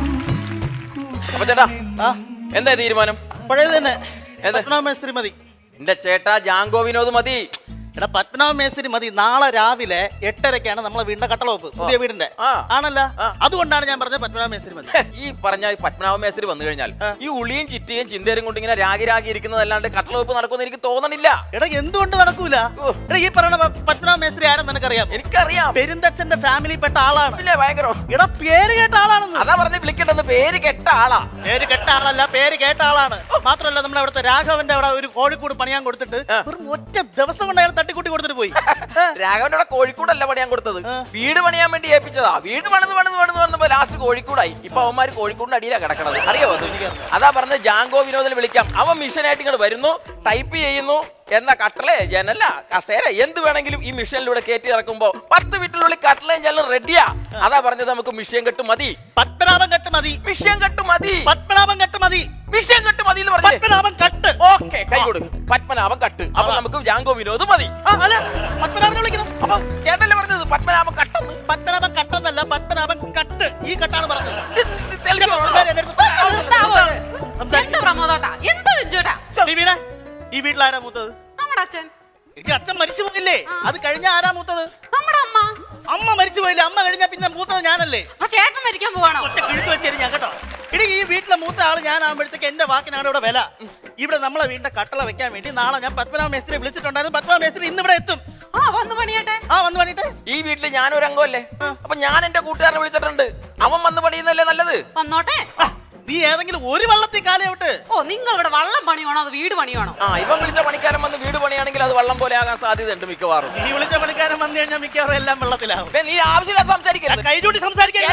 അപ്പൊ ചേട്ടാ എന്താ തീരുമാനം
പഴയത് തന്നെ
ഏത്?
പത്മനാഭ മേസ്ത്രി മതി
എന്റെ ചേട്ടാ ജാങ്കോ വിനോദ് മതി
എടാ പത്മനാഭ മേസ്ത്രി മതി നാളെ രാവിലെ എട്ടരക്കാണ് നമ്മളെ വീടിന്റെ കട്ടളവപ്പ് പുതിയ വീടിന്റെ
ആ.
ആണല്ല
ആ.
അതുകൊണ്ടാണ് ഞാൻ പറഞ്ഞത് പത്മനാഭ മേസ്ത്രി മതി
ഈ പറഞ്ഞ ഈ പത്മനാഭ മേസ്ത്രി വന്നു കഴിഞ്ഞാൽ ഈ ഉളിയും ചിറ്റിയും ചിന്തേരും കൊണ്ട് ഇങ്ങനെ രാഗി രാഗി ഇരിക്കുന്നതല്ലാണ്ട് കട്ടളവെപ്പ് നടക്കുമെന്ന് എനിക്ക് തോന്നണില്ല
എടാ എന്തുകൊണ്ട് നടക്കൂല
ഓ.
എടാ ഈ പറയുന്ന പ- പത്മനാഭ മേസ്ത്രി ആരെന്ന് നിനക്കറിയാം
എനിക്കറിയാം
പെരുന്തച്ഛന്റെ ഫാമിലിപ്പെട്ട ആളാണ്
പിന്നെ ഭയങ്കര
എടാ പേര് കേട്ട ആളാണെന്ന്
അതാ പറഞ്ഞ് വിളിക്കണ്ടെന്ന് പേര് കെട്ട ആളാ
പേര് കേട്ട ആളല്ല പേര് കേട്ട ആളാണ് മാത്രമല്ല നമ്മുടെ അവിടുത്തെ രാഘവന്റെ അവിടെ ഒരു കോഴിക്കൂട് പണിയാൻ കൊടുത്തിട്ട് വെറും ഒറ്റ ദിവസം കൊണ്ട് അയാൾ തട്ടിക്കൂട്ടി കൊടുത്തിട്ട് പോയി
രാഘവന്റെ അവിടെ കോഴിക്കോടല്ല പണിയാൻ കൊടുത്തത് വീട് പണിയാൻ വേണ്ടി ഏൽപ്പിച്ചതാ വീട് പണിത് പണിത് പണിത് വന്നപ്പോ ലാസ്റ്റ് കോഴിക്കോടായി ഇപ്പൊ അവന്മാര് കോഴിക്കോടിന്റെ അടിയിലാ കിടക്കണത് അറിയാമോ അത്? അതാ പറഞ്ഞത് ജാങ്കോ വിനോദിനെ വിളിക്കാം അവൻ മിഷനായിട്ട് ഇങ്ങോട്ട് വരുന്നു ടൈപ്പ് ചെയ്യുന്നു എന്ന കട്ടളെ ജനല കസേര എന്ത് വേണമെങ്കിലും ഈ മിഷനിലൂടെ കയറ്റി ഇറക്കുമ്പോ പത്ത് വീട്ടിനുള്ളിൽ കട്ടളയും ജനലും റെഡിയാ അതാ പറഞ്ഞത് നമുക്ക് മിഷ്യൻ കെട്ട് മതി
പത്മനാഭൻ കെട്ട് മതി
മിഷ്യൻ കെട്ട് മതി
പത്മനാഭൻ കെട്ട് മതി
മിഷ്യൻ കെട്ട് മതി എന്ന് പറഞ്ഞു
പത്മനാഭൻ കട്ട്
ഓക്കെ കൈ കൊടുക്കും പത്മനാഭൻ കട്ട് അപ്പൊ നമുക്ക് ജാങ്കോ വിനോദ് മതി
ആ, അല്ല പത്മനാഭനെ വിളിക്കണം
അപ്പൊ ചേട്ടല്ലേ പറഞ്ഞത് പത്മനാഭൻ കട്ടെന്ന്
പത്മനാഭൻ കട്ടെന്നല്ല പത്മനാഭൻ കട്ട് ഈ കട്ടാണ് പറഞ്ഞത്
തെളിയിക്കണോ?
പേര് എന്റെ അടുത്ത്
എന്താ
സംസാരിക്ക്.
പ്രമോദോട്ടാ എന്താ വിജോട്ടാ
നീ വീണേ, ഈ വീട്ടിൽ ആരാ മൂത്തത്
നമ്മുടെ അച്ഛൻ
എന്റെ അച്ഛൻ മരിച്ചു പോയില്ലേ അത് കഴിഞ്ഞ ആരാ മൂത്തത്
നമ്മുടെ അമ്മ
അമ്മ മരിച്ചു പോയില്ലേ അമ്മ കഴിഞ്ഞ പിന്നെ മൂത്തത് ഞാനല്ലേ
ആ ചേട്ടൻ മരിക്കാൻ പോവാണോ
ഒറ്റ കിഴുത്ത് വെച്ചേരി ഞാൻ കേട്ടോ ഇടി ഈ വീട്ടിലെ മൂത്ത ആള് ഞാനാകുമ്പോഴത്തേക്ക് എന്റെ വാക്കിനാണ് ഇവിടെ വില ഇവിടെ നമ്മളെ വീടിന്റെ കട്ടള വെക്കാൻ വേണ്ടി നാളെ ഞാൻ പത്മനാഭ മേസ്ത്രി വിളിച്ചിട്ടുണ്ടായിരുന്നു പത്മനാഭ മേസ്ത്രി ഇന്ന് ഇവിടെ എത്തും
ആ വന്നു പണിയട്ടെ
ആ വന്നു പണിയിട്ട്
ഈ വീട്ടിൽ ഞാനൊരു അംഗമല്ലേ അപ്പൊ ഞാൻ എന്റെ കൂട്ടുകാരനെ വിളിച്ചിട്ടുണ്ട് അവൻ വന്ന് പണിയുന്നല്ലേ നല്ലത്
വന്നോട്ടെ
നീ ഏതെങ്കിലും ഒരു വള്ളത്തിൽ കാലയോട്ട്
ഓ നിങ്ങൾ ഇവിടെ വള്ളം പണിയാണോ അത് വീട് പണിയാണോ
ആ ഇവൻ വിളിച്ച പണിക്കാരൻ വന്ന് വീട് പണിയാണെങ്കിൽ അത് വള്ളം പോലെ ആകാൻ സാധ്യതയുണ്ട് മിക്കവാറും
നീ വിളിച്ച പണിക്കാരൻ വന്നു കഴിഞ്ഞാൽ മിക്കവാറും എല്ലാം വെള്ളത്തിലാവും
ദേ, നീ ആവശ്യമില്ലാതെ സംസാരിക്കരുത്
കൈചൂട്ടി സംസാരിക്കാൻ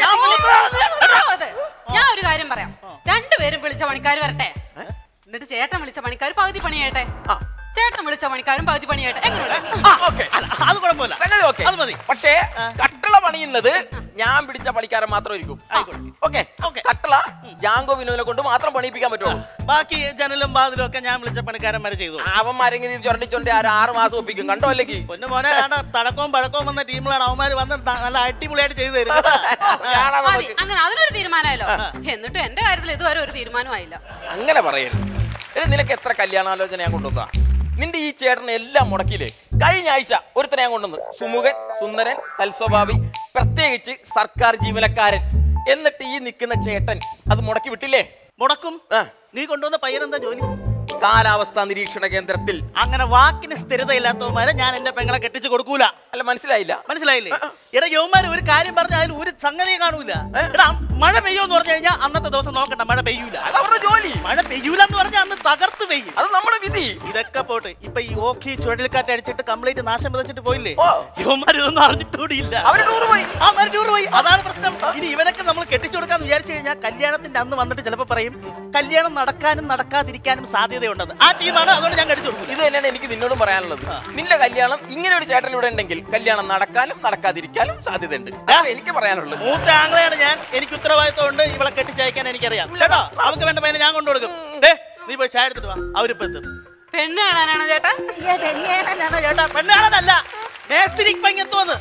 അത് ഞാൻ ഒരു കാര്യം പറയാം രണ്ടുപേരും വിളിച്ച പണിക്കാർ വരട്ടെ എന്നിട്ട് ചേട്ടൻ വിളിച്ച പണിക്കാർ പകുതി പണിയേട്ടെ ചേട്ടൻ വിളിച്ച പണിക്കാരും പകുതി പണിയേട്ടെ എങ്ങനെയുണ്ട്
ആ, okay.
അത് കുഴപ്പമില്ല
സംഗതി okay.
അത് മതി
പക്ഷേ കട്ടള പണിയുന്നത് ഞാൻ പിടിച്ച പണിക്കാരൻ മാത്രമായിരിക്കും ഓക്കെ കട്ടള ജാങ്കോ വിനോദിനെ കൊണ്ട് മാത്രം പണിയിപ്പിക്കാൻ പറ്റുള്ളൂ
ബാക്കി ജനലും വാതിലും ഒക്കെ ഞാൻ വിളിച്ച പണിക്കാരന്മാരെ ചെയ്തു
അവന്മാരെങ്കിലും ചുരണ്ടി ചുരണ്ടി ആറ് ആറ് മാസം ഒപ്പിക്കും കണ്ടോ അല്ലെങ്കിൽ
പൊന്നു മോനെ ആണ്ട തടക്കവും പഴക്കവും വന്ന ടീമിലാണ് അവന്മാര് വന്ന് ന- നല്ല അടിപൊളിയായിട്ട് ചെയ്തു തരും കേട്ടാ.
മതി അങ്ങനെ അതിനൊരു തീരുമാനമായല്ലോ എന്നിട്ടും എന്റെ കാര്യത്തിൽ ഇതുവരെ ഒരു തീരുമാനമായില്ല
അങ്ങനെ പറയരുത് എടി നിനക്ക് എത്ര കല്യാണാലോചന ഞാൻ കൊണ്ടുവന്നാ നിന്റെ ഈ ചേട്ടനെ എല്ലാം മുടക്കിയില്ലേ കഴിഞ്ഞ ആഴ്ച ഒരുത്തനെ ഞാൻ കൊണ്ടുവന്നു സുമുഖൻ സുന്ദരൻ സൽസ്വഭാവി പ്രത്യേകിച്ച് സർക്കാർ ജീവനക്കാരൻ എന്നിട്ട് ഈ നിൽക്കുന്ന ചേട്ടൻ അത് മുടക്കി വിട്ടില്ലേ
മുടക്കും
ആ
നീ കൊണ്ടുവന്ന പയ്യനെന്താ ജോലി
കാലാവസ്ഥാ നിരീക്ഷണ കേന്ദ്രത്തിൽ
അങ്ങനെ വാക്കിന് സ്ഥിരതയില്ലാത്തവന്മാരെ ഞാൻ എന്റെ പെങ്ങളെ കെട്ടിച്ചു കൊടുക്കൂല
അല്ല മനസ്സിലായില്ല
മനസ്സിലായില്ലേ എടാ യവന്മാര് ഒരു കാര്യം പറഞ്ഞ അതിൽ ഒരു സംഗതിയെ കാണൂല എടാ
മഴ പെയ്യുമെന്ന് പറഞ്ഞു കഴിഞ്ഞാൽ അന്നത്തെ ദിവസം നോക്കണ്ട മഴ പെയ്യൂല
അത് അവരുടെ ജോലി
മഴ പെയ്യൂല എന്ന് പറഞ്ഞാൽ അന്ന് തകർത്ത് പെയ്യും
അത് നമ്മുടെ വിധി
ഇതൊക്കെ പോട്ട് ഇപ്പൊ ഈ ഓഖി ചുഴലിക്കാറ്റ് അടിച്ചിട്ട് കംപ്ലീറ്റ് നാശം വിതച്ചിട്ട് പോയില്ലേ
ഓ.
ഇവന്മാർ ഇതൊന്നും അറിഞ്ഞിട്ടുകൂടിയില്ല
അവര് ടൂർ പോയി
ആ അവര് ടൂർ പോയി അതാണ് പ്രശ്നം ഇനി ഇവനൊക്കെ നമ്മൾ കെട്ടിച്ചു കൊടുക്കാന്ന് വിചാരിച്ചു കഴിഞ്ഞാൽ കല്യാണത്തിന്റെ അന്ന് വന്നിട്ട് ചിലപ്പോ പറയും കല്യാണം നടക്കാനും നടക്കാതിരിക്കാനും സാധ്യതയുണ്ടെന്ന് ആ ടീമാണ് അതുകൊണ്ട് ഞാൻ കെട്ടിച്ചു കൊടുക്കും
ഇത് തന്നെയാണ് എനിക്ക് നിന്നോടും പറയാനുള്ളത് നിന്റെ കല്യാണം ഇങ്ങനെ ഒരു ചേട്ടൻ ഇവിടെ ഉണ്ടെങ്കിൽ കല്യാണം നടക്കാനും നടക്കാതിരിക്കാനും സാധ്യതയുണ്ട് അതാണ് എനിക്ക് പറയാനുള്ളത്
മൂത്ത ആംഗ്ലയാണ് ഞാൻ എനിക്ക് ഉത്തരവാദിത്വം ഉണ്ട് ഇവളെ കെട്ടിച്ചയക്കാൻ എനിക്കറിയാം കേട്ടോ അവർക്ക് വേണ്ട പയ്യനെ ഞാൻ കൊണ്ടുകൊടുക്കും ഡേ നീ പോയി ചായ എടുത്തിട്ട് വാ അവരിപ്പോ എത്തും
പെണ്ണ് കാണാനാണോ ചേട്ടാ
പെണ്ണാണ് ചേട്ടാ പെണ്ണാണെന്നല്ല മേസ്തിരി പങ്ങത്തോന്ന്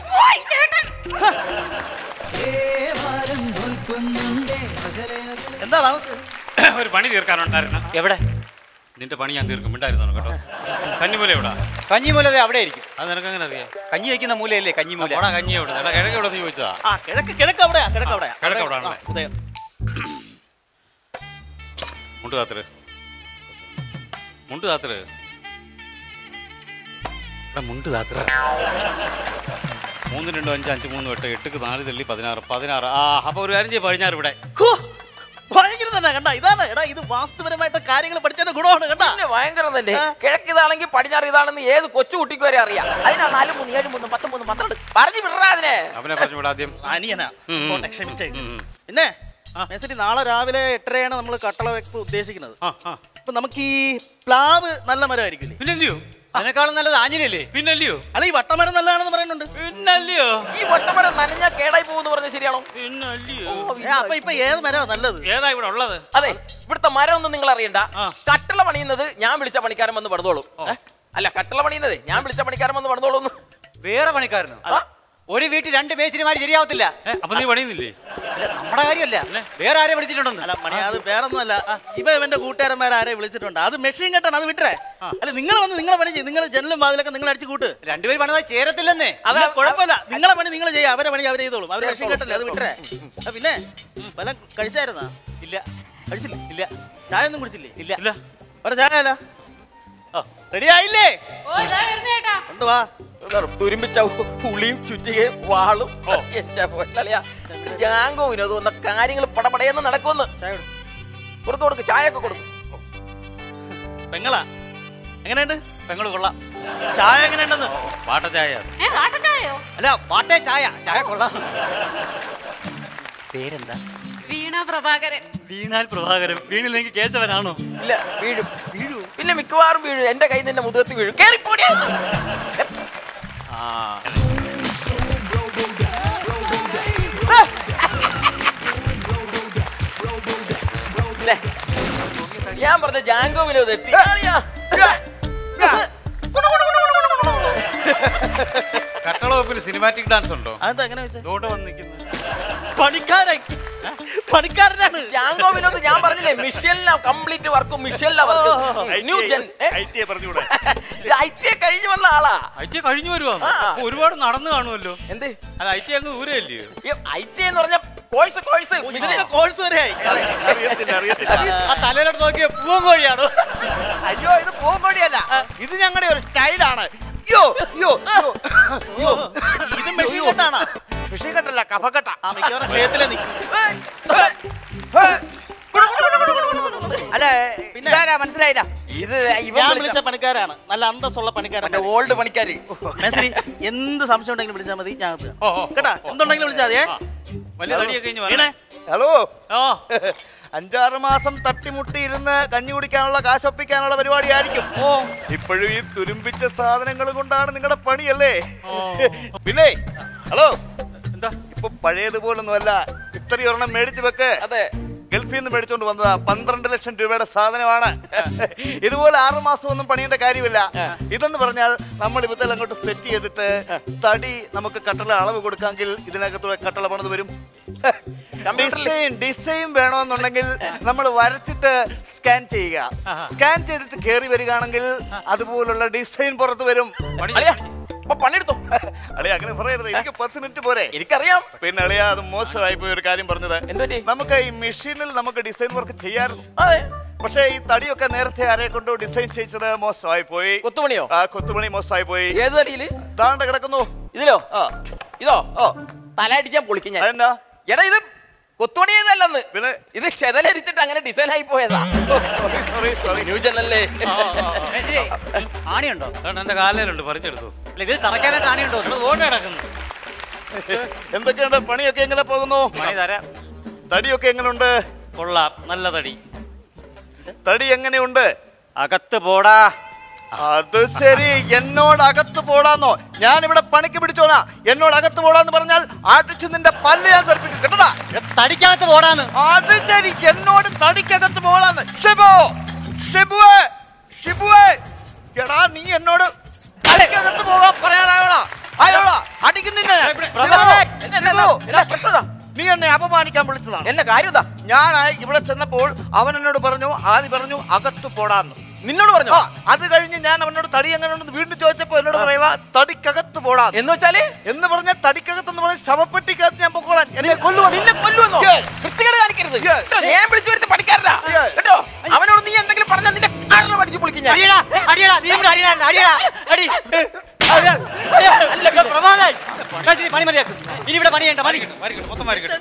എന്താ താമസം
ഒരു പണി തീർക്കാനുണ്ടായിരുന്നു
എവിടെ
നിന്റെ പണി ഞാൻ തീർക്കും ഉണ്ടായിരുന്നു കേട്ടോ കന്നിമൂല എവിടാ
കഞ്ഞിമൂല ദേ അവിടെ ആയിരിക്കും
അത് നിനക്ക് അങ്ങനെ അറിയാം
കഞ്ഞി വയ്ക്കുന്ന മൂലയല്ലേ കഞ്ഞിമൂല
ഓടാ കഞ്ഞി എവിടെ എടാ കിഴക്ക് എവിടെ നീ ചോദിച്ചതാ
ആ കിഴക്ക് കിഴക്ക് അവിടെയാ കിഴക്ക് അവിടെയാ
കിഴക്ക് അവിടെയാണല്ലേ?
ആ, ഉദയം
മുണ്ട് കാത്തര് മുണ്ട് കാത്തര് എടാ മുണ്ട് കാത്തര മൂന്ന് രണ്ട് അഞ്ച് അഞ്ച് മൂന്ന് എട്ട് എട്ടുക്ക് നാല് തള്ളി പതിനാറ് പതിനാറ് ആ അപ്പൊ ഒരു കാര്യം ചെയ്യും പതിനാറ് ഇവിടെ
ഹോ, ഭയങ്കര തന്നെ കണ്ട ഇതാണ് എടാ ഇത് വാസ്തുപരമായിട്ട് കാര്യങ്ങൾ പഠിച്ചതിന്റെ ഗുണമാണ് കണ്ട
പിന്നെ ഭയങ്കരം തന്നെ കിഴക്ക് ഇതാണെങ്കിൽ പടിഞ്ഞാറ് ഇതാണെന്ന് ഏത് കൊച്ചു കുട്ടിക്ക് വരെ അറിയാം അതിനാ നാല് മൂന്ന് ഏഴ് മൂന്ന് പത്ത് മൂന്ന് പന്ത്രണ്ട് പറഞ്ഞു വിടറാ അതിനെ
അവനെ പറഞ്ഞു വിടാ ആദ്യം
അനിയനാ
ഉം, ഉം.
പോട്ടെ, ക്ഷമിച്ചേ പിന്നെ മേസരി നാളെ രാവിലെ എട്ടരയാണ് നമ്മൾ കട്ടള വെപ്പ് ഉദ്ദേശിക്കുന്നത് അപ്പൊ നമുക്ക് ഈ പ്ലാവ് നല്ല മരമായിരിക്കില്ലേ
പിന്നല്ലയോ
അതിനേക്കാളും നല്ലത് ആഞ്ഞിലല്ലേ
പിന്നല്ലയോ
അല്ല ഈ വട്ടമരം നല്ലതാണെന്ന് പറയുന്നുണ്ട്
പിന്നല്ലയോ
ഈ വട്ടമരം നനഞ്ഞാ കേടായി പോകുന്നു പറഞ്ഞ ശരിയാണോ
പിന്നല്ലയോ
ഏ, അപ്പൊ ഇപ്പൊ ഏത് മരമാണ് നല്ലത്
ഏതാ ഇവിടെ ഉള്ളത്
അതെ ഇവിടുത്തെ മരം ഒന്നും നിങ്ങൾ അറിയണ്ട കട്ടള പണിയുന്നത് ഞാൻ വിളിച്ച പണിക്കാരൻ വന്ന് പണിതോളും ഏ? അല്ല കട്ടള പണിയുന്നത് ഞാൻ വിളിച്ച പണിക്കാരൻ വന്ന് പണിതോളൂ
വേറെ പണിക്കാരനോ ഒരു വീട്ടിൽ രണ്ട് മേശിരിമാര് ശരിയാവത്തില്ല
അപ്പൊ നീ പണിയുന്നില്ലേ
അല്ല, നമ്മുടെ കാര്യമല്ല വേറെ ആരെ വിളിച്ചിട്ടുണ്ടെന്ന്
അല്ല മണി അത് വേറെ ഒന്നുമല്ല ഇവ ഇവന്റെ കൂട്ടുകാരന്മാരെ ആരെ വിളിച്ചിട്ടുണ്ട് അത് മെഷീൻ കെട്ടാണ് അത് വിട്ടേ അല്ല നിങ്ങൾ വന്ന് നിങ്ങളെ പണി ചെയ്യും നിങ്ങൾ ജനലും വാതിലൊക്കെ നിങ്ങൾ അടിച്ചു കൂട്ട്
രണ്ടുപേര് പണിതാൽ ചേരത്തില്ലെന്നേ
അത് കുഴപ്പമില്ല നിങ്ങളെ പണി നിങ്ങൾ ചെയ്യാം അവരെ പണി അവർ ചെയ്തോളും അവർ മെഷീൻ കെട്ടല്ലേ അത് വിട്ടേ ആ, പിന്നെ വല്ല കഴിച്ചായിരുന്നാ
ഇല്ല
കഴിച്ചില്ല
ഇല്ല
ചായ ഒന്നും കുടിച്ചില്ലേ
ഇല്ല
ഇല്ല
ഒരു ചായ അല്ല റെഡി ആയില്ലേ
ഓ ഇതാ വരുന്ന ചേട്ടാ
കൊണ്ടുവാ
തുരുമ്പിച്ച ഉളിയും ചുറ്റികയും വാളും എന്റെ പൊന്നളിയാ ജാങ്കോ വിനോദം എന്ന കാര്യങ്ങൾ പടപടയെന്ന് നടക്കുമെന്ന്
ചായ കൊടു.
കൊടുത്തു കൊടുക്ക് ചായ ഒക്കെ കൊടുക്കും
പെങ്ങളാ എങ്ങനെയുണ്ട്
പെങ്ങള് കൊള്ളാം
ചായ എങ്ങനെയുണ്ടെന്ന്
വാട്ട ചായ
ഏ വാട്ടച്ചായോ
അല്ല വാട്ടേ ചായ ചായ കൊള്ളാം പേരെന്താ
വീണ പ്രഭാകരൻ
വീണാൽ പ്രഭാകരൻ വീണില്ലെങ്കിൽ കേശവനാണോ
ഇല്ല വീഴും വീഴൂ പിന്നെ മിക്കവാറും വീഴും എന്റെ കയ്യിൽ നിന്റെ മുഖത്ത് വീഴും കേറിപ്പോടിയാ ആ ദേ, ഞാൻ പറഞ്ഞ ജാങ്കോ വിനോദ് എത്തി അറിയാ.
കട്ടള വകുപ്പിൽ സിനിമാറ്റിക് ഡാൻസ് ഉണ്ടോ
അതെന്താ എങ്ങനെ വെച്ചാ
ഇതോട്ട് വന്ന് നിൽക്കുന്നത്
പണിക്കാരൻ പണിക്കാരനാണ്
ജാങ്കോ വിനോദ് ഞാൻ പറഞ്ഞില്ലേ മിഷലിനാ കംപ്ലീറ്റ് വർക്കും മിഷലിനാ വർക്ക് ന്യൂ ജെൻ
പറഞ്ഞൂടെ
ഐ ടി കഴിഞ്ഞു വന്ന ആളാ
ഐ ടി കഴിഞ്ഞു വരുവാ
ആ.
ഒരുപാട് നടന്നു കാണുമല്ലോ
എന്ത്
അല്ല ഐ ടി അങ്ങ് ദൂരമല്ലയോ
ഐ ടി എന്ന് പറഞ്ഞ കോഴ്സ് കോഴ്സ്
ഇതിനൊക്കെ കോഴ്സ് വരെയായി
അറിയത്തില്ല അറിയത്തില്ല
ആ തലയിലോട്ട് നോക്കിയ പൂവൻ കോഴിയാണോ
അയ്യോ ഇത് പോകുമ്പോഴല്ല ഇത് ഞങ്ങളുടെ ഒരു സ്റ്റൈലാണ് യോ യോ യോ യോ
ഇത് മെഷീൻ കെട്ടാണോ
മെഷീൻ കെട്ടല്ല കഫക്കെട്ട
ആ മിക്കവാറും ക്ഷേത്രത്തിലെ നിൽക്കും
അല്ല പിന്നെ ഇതാരാ മനസ്സിലായില്ല
ഇത് ഇവൻ
ഞാൻ
വിളിച്ച
വിളിച്ച പണിക്കാരാണ് നല്ല അന്തസ്സുള്ള പണിക്കാരാണ്
ഓൾഡ് പണിക്കാര്
മേസ്ത്രി എന്ത് സംശയം ഉണ്ടെങ്കിലും വിളിച്ചാൽ മതി ഞാൻ എത്തുക.
ഓ, ഓ,
കേട്ടാ എന്തുണ്ടെങ്കിലും വിളിച്ചാൽ മതിയേ
വലിയ തടിയൊക്കെ കഴിഞ്ഞ്
വീണേ
വരണേ
ഹലോ
ഓ
അഞ്ചാറ് മാസം തട്ടിമുട്ടി ഇരുന്ന് കഞ്ഞി കുടിക്കാനുള്ള കാശൊപ്പിക്കാനുള്ള പരിപാടിയായിരിക്കും ഓ ഇപ്പോഴും ഈ തുരുമ്പിച്ച സാധനങ്ങൾ കൊണ്ടാണ് നിങ്ങളുടെ പണിയല്ലേ പിന്നെ ഹലോ
എന്താ
ഇപ്പൊ പഴയതുപോലൊന്നും അല്ല ഇത്രയും ഒരെണ്ണം മേടിച്ചു വെക്ക്
അതെ
ഗൾഫിൽ നിന്ന് മേടിച്ചോണ്ട് വന്നതാ പന്ത്രണ്ട് ലക്ഷം രൂപയുടെ സാധനമാണ് ഇതുപോലെ ആറു മാസം ഒന്നും പണിയേണ്ട കാര്യമില്ല ഇതെന്ന് പറഞ്ഞാൽ നമ്മൾ ഇവത്തിൽ അങ്ങോട്ട് സെറ്റ് ചെയ്തിട്ട് തടി നമുക്ക് കട്ടള അളവ് കൊടുക്കാമെങ്കിൽ ഇതിനകത്തൂടെ കട്ടള പണിത് വരും ഡിസൈൻ ഡിസൈൻ വേണമെന്നുണ്ടെങ്കിൽ നമ്മൾ വരച്ചിട്ട് സ്കാൻ ചെയ്യുക സ്കാൻ ചെയ്തിട്ട് കയറി വരികയാണെങ്കിൽ അതുപോലുള്ള ഡിസൈൻ പുറത്ത് വരും
അളിയാ, അപ്പൊ പണിയെടുത്തോ
അളിയ അങ്ങനെ പറയരുത് എനിക്ക് പത്ത് മിനിറ്റ് പോരെ
എനിക്കറിയാം
പിന്നെ അളിയ അത് മോശമായി പോയ ഒരു കാര്യം പറഞ്ഞത്
എന്തുപറ്റി?
നമുക്ക് ഈ മെഷീനിൽ നമുക്ക് ഡിസൈൻ വർക്ക് ചെയ്യാറുണ്ട്
അതെ
പക്ഷേ ഈ തടിയൊക്കെ നേരത്തെ ആരെ കൊണ്ടോ ഡിസൈൻ ചെയ്യിച്ചത് മോശമായി പോയി
കൊത്തുപണിയോ
ആ കൊത്തുപണി മോശമായി പോയി
ഏത് തടിയില്
താണ്ട കിടക്കുന്നു
ഇതിലോ
ആ
ഇതോ
ഓ
തല അടിച്ചാൻ പൊളിക്കും ഞാൻ
അതെന്നാ
എടാ ഇത് കൊത്തുപണി ചെയ്തല്ലെന്ന് ഇത് ചെതലരിച്ചിട്ട് അങ്ങനെ ഡിസൈൻ ആയി പോയതാ
സോറി സോറി
ന്യൂ ജനല്ലേ
മേശിരി, ആണിയുണ്ടോ
കാരണം എന്റെ കാലിലുണ്ട് പറിച്ചെടുത്തു
അല്ല ഇത് തറയ്ക്കാനായിട്ട് ആണിയുണ്ടോ ഇത് ഓടി കിടക്കുന്നു
എന്തൊക്കെയുണ്ട് പണിയൊക്കെ എങ്ങനെ പോകുന്നു
പണി തരാം
തടിയൊക്കെ എങ്ങനെയുണ്ട്
കൊള്ളാം നല്ല തടി
തടി എങ്ങനെയുണ്ട്
അകത്ത് പോടാ
അത് ശരി എന്നോട് അകത്ത് പോടാന്നോ ഞാൻ ഇവിടെ പണിക്ക് പിടിച്ചോനാ എന്നോട് അകത്ത് പോടാന്ന് പറഞ്ഞാൽ ആട്ടിച്ച് നിന്റെ പല്ല് ഞാൻ തെറിപ്പിക്കും കേട്ടതാ
തടിക്കകത്ത് പോടാന്ന്
അത് ശരി എന്നോട് തടിക്കകത്ത് പോടാന്ന് ഷിബു ഷിബുവേ ഷിബുവേ എടാ നീ എന്നോട് തടിക്കകത്ത് പോകാൻ പറയാനായോടാ ആയോടാ അടിക്കുന്നില്ല നീ എന്നെ അപമാനിക്കാൻ വിളിച്ചതാണ്
എന്നെ കാര്യതാ
ഞാൻ ഇവിടെ ചെന്നപ്പോൾ അവൻ എന്നോട് പറഞ്ഞു ആദ്യം പറഞ്ഞു അകത്ത് പോടാന്ന്
നിന്നോട് പറഞ്ഞു
ആ, അത് കഴിഞ്ഞ് ഞാൻ അവനോട് തടി എങ്ങനെ ഉണ്ടെന്ന് വീണ്ടും ചോദിച്ചപ്പോ എന്നോട് പറയുക തടിക്കകത്ത് പോടാ
എന്ന് വെച്ചാല്
എന്ന് പറഞ്ഞ തടിക്കകത്ത് എന്ന് പറഞ്ഞ ശവപ്പെട്ടിക്കകത്ത് ഞാൻ പൊക്കോളാൻ എന്നെ കൊല്ലുവാ
നിന്നെ കൊല്ലുവന്നോ
Yes.
വൃത്തികേട് കാണിക്കരുത്
Yes.
കേട്ടോ, ഞാൻ വിളിച്ചു വരുത്തി പഠിക്കാറില്ല
Yes.
കേട്ടോ അവനോട് നീ എന്തെങ്കിലും പറഞ്ഞാൽ നിന്റെ കാലിൽ പഠിച്ചു പൊളിക്കും ഞാൻ
അടിയടാ അടിയടാ നീ ഇവിടെ അടിയടാ അടിയടാ അടി പ്രമാദായി മേശിരി, പണി മതിയാക്കും ഇനി ഇവിടെ പണി ചെയ്യണ്ട മതി
മൊത്തം മാറിക്കട്ടെ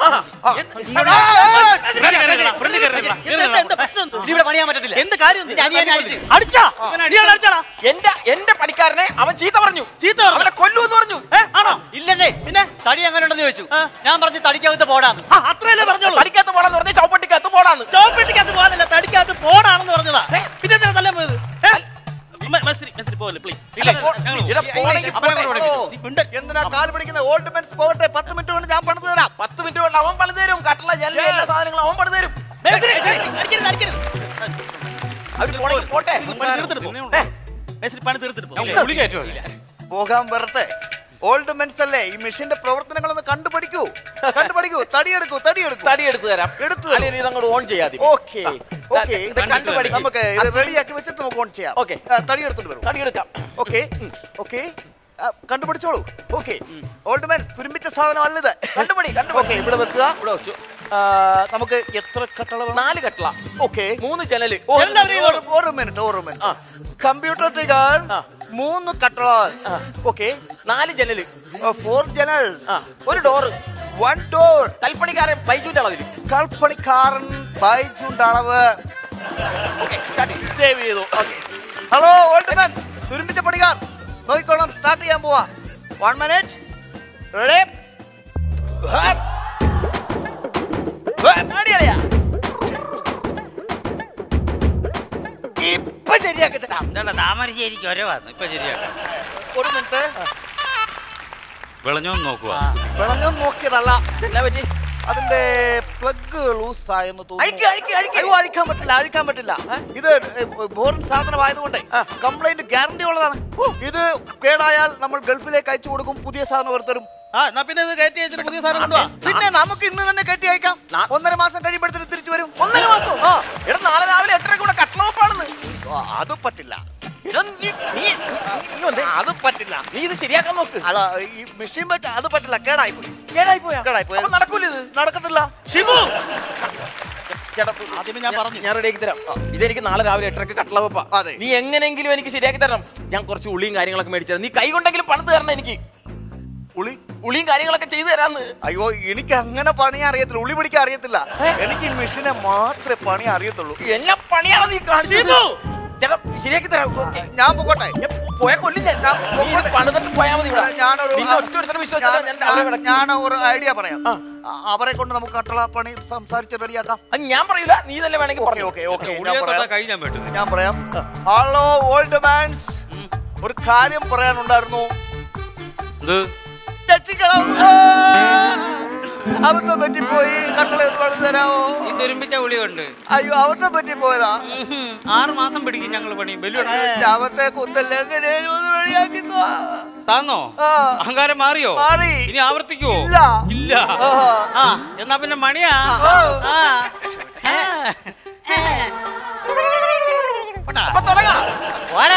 എന്താ എന്താ പ്രശ്നം എന്ത്?
ഇനി ഇവിടെ പണിയാൻ പറ്റത്തില്ല
എന്ത് കാര്യം
നിന്റെ അനിയനെ അടിച്ച്.
അടിച്ചാ ഇയാൾ അടിച്ചാടാ
എന്റെ എന്റെ പണിക്കാരനെ അവൻ ചീത്ത പറഞ്ഞു
ചീത്ത പറഞ്ഞു.
അവനെ കൊല്ലൂന്ന് പറഞ്ഞു
ഏ, ആണോ
ഇല്ലെന്നേ പിന്നെ തടി എങ്ങനെ ഉണ്ടെന്ന് ചോദിച്ചു ഞാൻ പറഞ്ഞു തടിക്കകത്ത് പോടാന്ന്
ആ അത്രയല്ലേ പറഞ്ഞോളൂ
തടിക്കകത്ത് പോടാന്ന് പറഞ്ഞ ചവിപ്പട്ടിക്കകത്ത് പോടാന്ന്
ഷോപ്പെട്ടിക്കകത്ത് പോകാനല്ല തടിക്കകത്ത് പോടാണെന്ന് പറഞ്ഞതാ പിന്നെ എന്തിനാ തല്ലാൻ പോയത് ഏ? മ- മസ്തിരി മസ്തിരി പോകല്ലേ പ്ലീസ്
ഇല്ല, ഇല്ല, പോണെങ്കിൽ പോട്ടെ.
എന്തിനാ കാല് പിടിക്കുന്ന ഓൾഡ് മെൻസ് പോകട്ടെ പത്ത് മിനിറ്റ് കൊണ്ട് ഞാൻ പണിത് തരാം
പത്ത് മിനിറ്റ് കൊണ്ട് അവൻ പണിത് തരും കട്ടള ജനല എല്ലാ സാധനങ്ങളും അവൻ പണിത് തരും
അടിക്കരുത് അടിക്കരുത്
അവര് പോണെങ്കിൽ പോട്ടെ
പണി തീർത്തിട്ട് പോ. ഏ, മേസ്തിരി പണി തീർത്തിട്ട് പോ.
പുളി കയറ്റുമില്ല
പോകാൻ വരട്ടെ ഓൾഡ് മെൻസ് അല്ലേ ഈ മെഷീന്റെ പ്രവർത്തനങ്ങളൊന്ന് കണ്ടുപഠിക്കൂ കണ്ടുപഠിക്കൂ തടിയെടുക്കൂ തടിയെടുക്കൂ
തടി എടുത്തു തരാം
എടുത്തു
അല്ലെങ്കിൽ ഇത് അങ്ങോട്ട് ഓൺ ചെയ്യാതെ
ഓക്കെ ഓക്കെ
ഇത് കണ്ടു പഠിക്ക്.
നമുക്ക് ഇത് റെഡിയാക്കി വെച്ചിട്ട് നമുക്ക് ഓൺ ചെയ്യാം
Okay.
ആ, തടി എടുത്തോണ്ട് വരും
തടി എടുക്കാം
ഓക്കെ ഓക്കെ കണ്ടുപിടിച്ചോളൂ ഓക്കെ ഓൾഡ് മാൻ തുരുമ്പിച്ച സാധനം അല്ലത്
കണ്ടുപിടി കണ്ടുപിടി
ഓക്കെ ഇവിടെ വെക്കുക
ഇവിടെ വെച്ചു
ആ, നമുക്ക് എത്ര കട്ടള വേണം
നാല് കട്ടള
ഓക്കെ
മൂന്ന് ജനല്
ഒരു മിനിറ്റ് ഒരു മിനിറ്റ് കമ്പ്യൂട്ടർ ട്രിഗർ മൂന്ന് കട്ടള ഓക്കെ
നാല് ജനല്
ഫോർ ജനൽസ്
ആ, ഒരു ഡോറ്
വൺ ഡോർ
കൽപ്പണിക്കാരൻ ബൈജുവിന്റെ അളവില്
കൽപ്പണിക്കാരൻ ബൈജുണ്ട് അളവ്
ഓക്കെ സ്റ്റാർട്ട് ചെയ്തു
സേവ് ചെയ്തു ഓക്കെ ഹലോ ഓൾഡ് മാൻ തുരുമ്പിച്ച പണിക്കാർ നോക്കിക്കോളാം സ്റ്റാർട്ട് ചെയ്യാൻ പോവാ വൺ മിനിറ്റ് റെഡി
അടിയടിയാ.
ഇപ്പൊ ശരിയാക്കി തരാം
താമരശ്ശേരിക്ക് ഒരേ വന്നു ഇപ്പൊ ശരിയാക്കാം
ഒരു മിനിറ്റ്
വിളഞ്ഞോന്ന് നോക്കുക
വിളഞ്ഞോ നോക്കിയതല്ല
എന്നാ പറ്റി
അതിന്റെ പ്ലഗ് ലൂസ് ആയെന്ന്
അഴിക്ക്, അഴിക്ക്, അഴിക്ക്.
അയ്യോ, അഴിക്കാൻ പറ്റില്ല അഴിക്കാൻ പറ്റില്ല ഇത് ബോറിൻ സാധനമായതുകൊണ്ട് കംപ്ലൈന്റ് ഗ്യാരണ്ടി ഉള്ളതാണ് ഇത് കേടായാൽ നമ്മൾ ഗൾഫിലേക്ക് അയച്ചു കൊടുക്കും പുതിയ സാധനം അവർ തരും
ആ എന്നാ പിന്നെ ഇത് കയറ്റി വെച്ചിട്ട് പുതിയ സാധനം കൊണ്ടുവാ
പിന്നെ നമുക്ക് ഇന്ന് തന്നെ കയറ്റി അയക്കാം ഒന്നര മാസം കഴിയുമ്പോഴത്തേന് തിരിച്ചു വരും
ഒന്നര മാസം ആ എടാ നാളെ രാവിലെ എട്ടര കൂടെ കട്ടളവപ്പാണെന്ന്
ആ, അത് പറ്റില്ല
എടാ നീ നീ നീ വന്നേ.
അത് പറ്റില്ല
നീ ഇത് ശരിയാക്കാൻ നോക്ക്
അല്ല ഈ മെഷീൻ വെച്ച് അത് പറ്റില്ല കേടായി പോയി
കേടായി പോയാ
കേടായി പോയി
അപ്പൊ നടക്കൂല ഇത്
നടക്കത്തില്ല
ഷിബു
ചേട്ടാ
ആദ്യമേ ഞാൻ പറഞ്ഞു
ഞാൻ റെഡിയാക്കി തരാം ഇതെനിക്ക് നാളെ രാവിലെ എട്ടരക്ക് കട്ടളവപ്പ
അതെ.
നീ എങ്ങനെങ്കിലും എനിക്ക് ശരിയാക്കി തരണം ഞാൻ കുറച്ച് ഉള്ളിയും കാര്യങ്ങളൊക്കെ മേടിച്ചു തരാം നീ കൈ കൊണ്ടെങ്കിലും പണിത് തരണം എനിക്ക്
ഉളി
ഉള്ളിയും കാര്യങ്ങളൊക്കെ ചെയ്തു തരാന്ന്
അയ്യോ എനിക്ക് അങ്ങനെ പണി അറിയത്തില്ല ഉളി പിടിക്കാൻ അറിയത്തില്ല എനിക്ക് ഈ മെഷീനെ മാത്രമേ പണി അറിയത്തുള്ളൂ
എല്ലാ പണിയാണ് നീ കാണിച്ചത് ചേട്ടാ ശരിയാക്കി തരാം ഓക്കേ.
ഞാൻ പോകട്ടെ
പോയാ കൊല്ലില്ല
ഞാൻ
നീ ഇത്
പോകട്ടെ.
പണിതിട്ട് പോയാ മതി ഇവിടെ.
ഞാനൊരു
നിന്നെ ഒറ്റ ഒരുത്തനെ വിശ്വസിച്ചാ ഞാൻ രാവിലെ കിടക്കും.
ഞാൻ ഒരു ഐഡിയ പറയാം അ- അവരെ കൊണ്ട് നമുക്ക് കട്ടള പണി സംസാരിച്ച് റെഡിയാക്കാം
അത് ഞാൻ പറയൂല നീ തന്നെ വേണമെങ്കിൽ
ഓക്കെ
പറഞ്ഞു
ഓക്കെ ഓക്കെ ഞാൻ
ഉള്ളിയെ തൊട്ടാ
പറയാം
കൈ ഞാൻ വെട്ടുന്നു
ഞാൻ പറയാം ഹലോ ഓൾഡ് മാൻസ് ഒരു കാര്യം പറയാനുണ്ടായിരുന്നു
ഇത്
രക്ഷിക്കണം അബദ്ധം പറ്റിപ്പോയി കട്ടള ഒന്ന് പണിത് തരാമോ
ഈ തുരുമ്പിച്ച ഉളി ഉണ്ട്
അയ്യോ അബദ്ധം പറ്റിപ്പോയതാ
ആറ് മാസം പിടിക്കും ഞങ്ങൾ പണി ബലു
ചാവത്തെ കുത്തല്ല എങ്ങനെയും ഒന്ന് റെഡിയാക്കി താ.
താന്നോ
ആ.
അഹങ്കാരം മാറിയോ
മാറി.
ഇനി ആവർത്തിക്കുവോ
ഇല്ല.
ഇല്ല
ആ.
ആ എന്നാ പിന്നെ മണിയാ
ആ.
ആ.
അപ്പൊ തുടങ്ങാം
പോരാ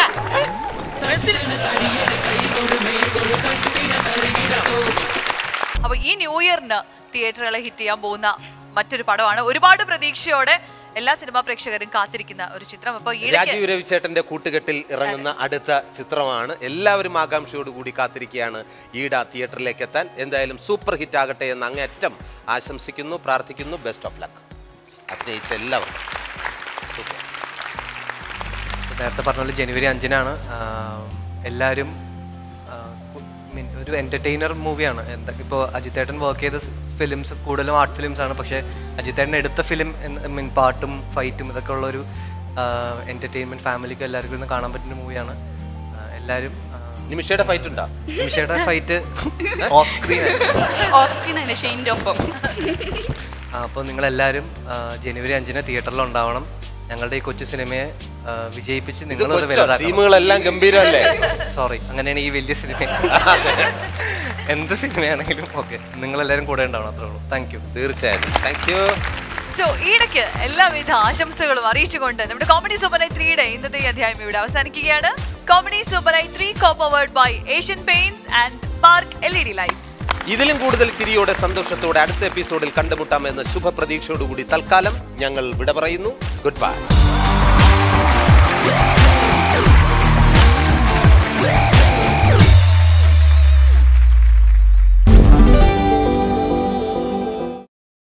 അപ്പൊ ഈ ന്യൂ ഇയറിന് തിയേറ്ററുകളെ ഹിറ്റ് ചെയ്യാൻ പോകുന്ന മറ്റൊരു പടമാണ് ഒരുപാട് പ്രതീക്ഷയോടെ എല്ലാ സിനിമാ പ്രേക്ഷകരും കാത്തിരിക്കുന്ന ഒരു ചിത്രം അപ്പൊ ഈയിടയ്ക്ക്
രാജീവ് രവിചേട്ടന്റെ കൂട്ടുകെട്ടിൽ ഇറങ്ങുന്ന അടുത്ത ചിത്രമാണ് എല്ലാവരും ആകാംക്ഷയോടുകൂടി കാത്തിരിക്കുകയാണ് ഈട തിയേറ്ററിലേക്ക് എത്താൻ എന്തായാലും സൂപ്പർ ഹിറ്റ് ആകട്ടെ എന്ന് അങ്ങേയറ്റം ആശംസിക്കുന്നു പ്രാർത്ഥിക്കുന്നു ബെസ്റ്റ് ഓഫ് ലക്ക് അഭിനയിച്ച എല്ലാവർക്കും സൂപ്പർ
നേരത്തെ പറഞ്ഞ പോലെ ജനുവരി അഞ്ചിനാണ് ആഹ് എല്ലാവരും ആഹ് കു- മീൻ ഒരു എൻ്റർടൈനർ മൂവിയാണ് എന്താ ഇപ്പോൾ അജിത്തേട്ടൻ വർക്ക് ചെയ്ത ഫിലിംസ് കൂടുതലും ആർട്ട് ഫിലിംസ് ആണ് പക്ഷേ അജിത്തേട്ടൻ എടുത്ത ഫിലിം മീൻ പാട്ടും ഫൈറ്റും ഇതൊക്കെ ഉള്ള ഒരു എൻ്റർടൈൻമെൻറ്റ് ഫാമിലിക്ക് എല്ലാവർക്കും ഇരുന്ന് കാണാൻ പറ്റുന്ന മൂവിയാണ് എല്ലാവരും
നിമിഷയുടെ ഫൈറ്റ് ഉണ്ടോ
നിമിഷയുടെ fight off screen
off screen തന്നെ ഷെയിൻ്റെ ഒപ്പം
അപ്പോൾ നിങ്ങളെല്ലാവരും ജനുവരി അഞ്ചിന് തിയേറ്ററിൽ ഉണ്ടാവണം ഞങ്ങളുടെ ഈ കൊച്ചു സിനിമയെ ആ, വിജയിപ്പിച്ച് നിങ്ങൾ
കൊച്ചോ? ടീമുകളെല്ലാം ഗംഭീരമല്ലേ?
സോറി അങ്ങനെയാണ് ഈ വലിയ സിനിമ എന്ത് സിനിമയാണെങ്കിലും ഓക്കെ നിങ്ങളെല്ലാവരും കൂടെ ഉണ്ടാവണം അത്രേ ഉള്ളൂ താങ്ക് യു
തീർച്ചയായും താങ്ക് യു
സോ ഈടയ്ക്ക് എല്ലാവിധ ആശംസകളും അറിയിച്ചുകൊണ്ട് നമ്മുടെ കോമഡി സൂപ്പർ നൈറ്റ് ത്രീയുടെ ഇന്നത്തെ ഈ അധ്യായം ഇവിടെ അവസാനിക്കുകയാണ് comedy super night three copowered by Asian Paints and park L E D lights
ഇതിലും കൂടുതൽ ചിരിയോടെ സന്തോഷത്തോടെ അടുത്ത എപ്പിസോഡിൽ കണ്ടുമുട്ടാമെന്ന ശുഭപ്രതീക്ഷയോടുകൂടി തൽക്കാലം ഞങ്ങൾ വിട പറയുന്നു ഗുഡ് ബൈ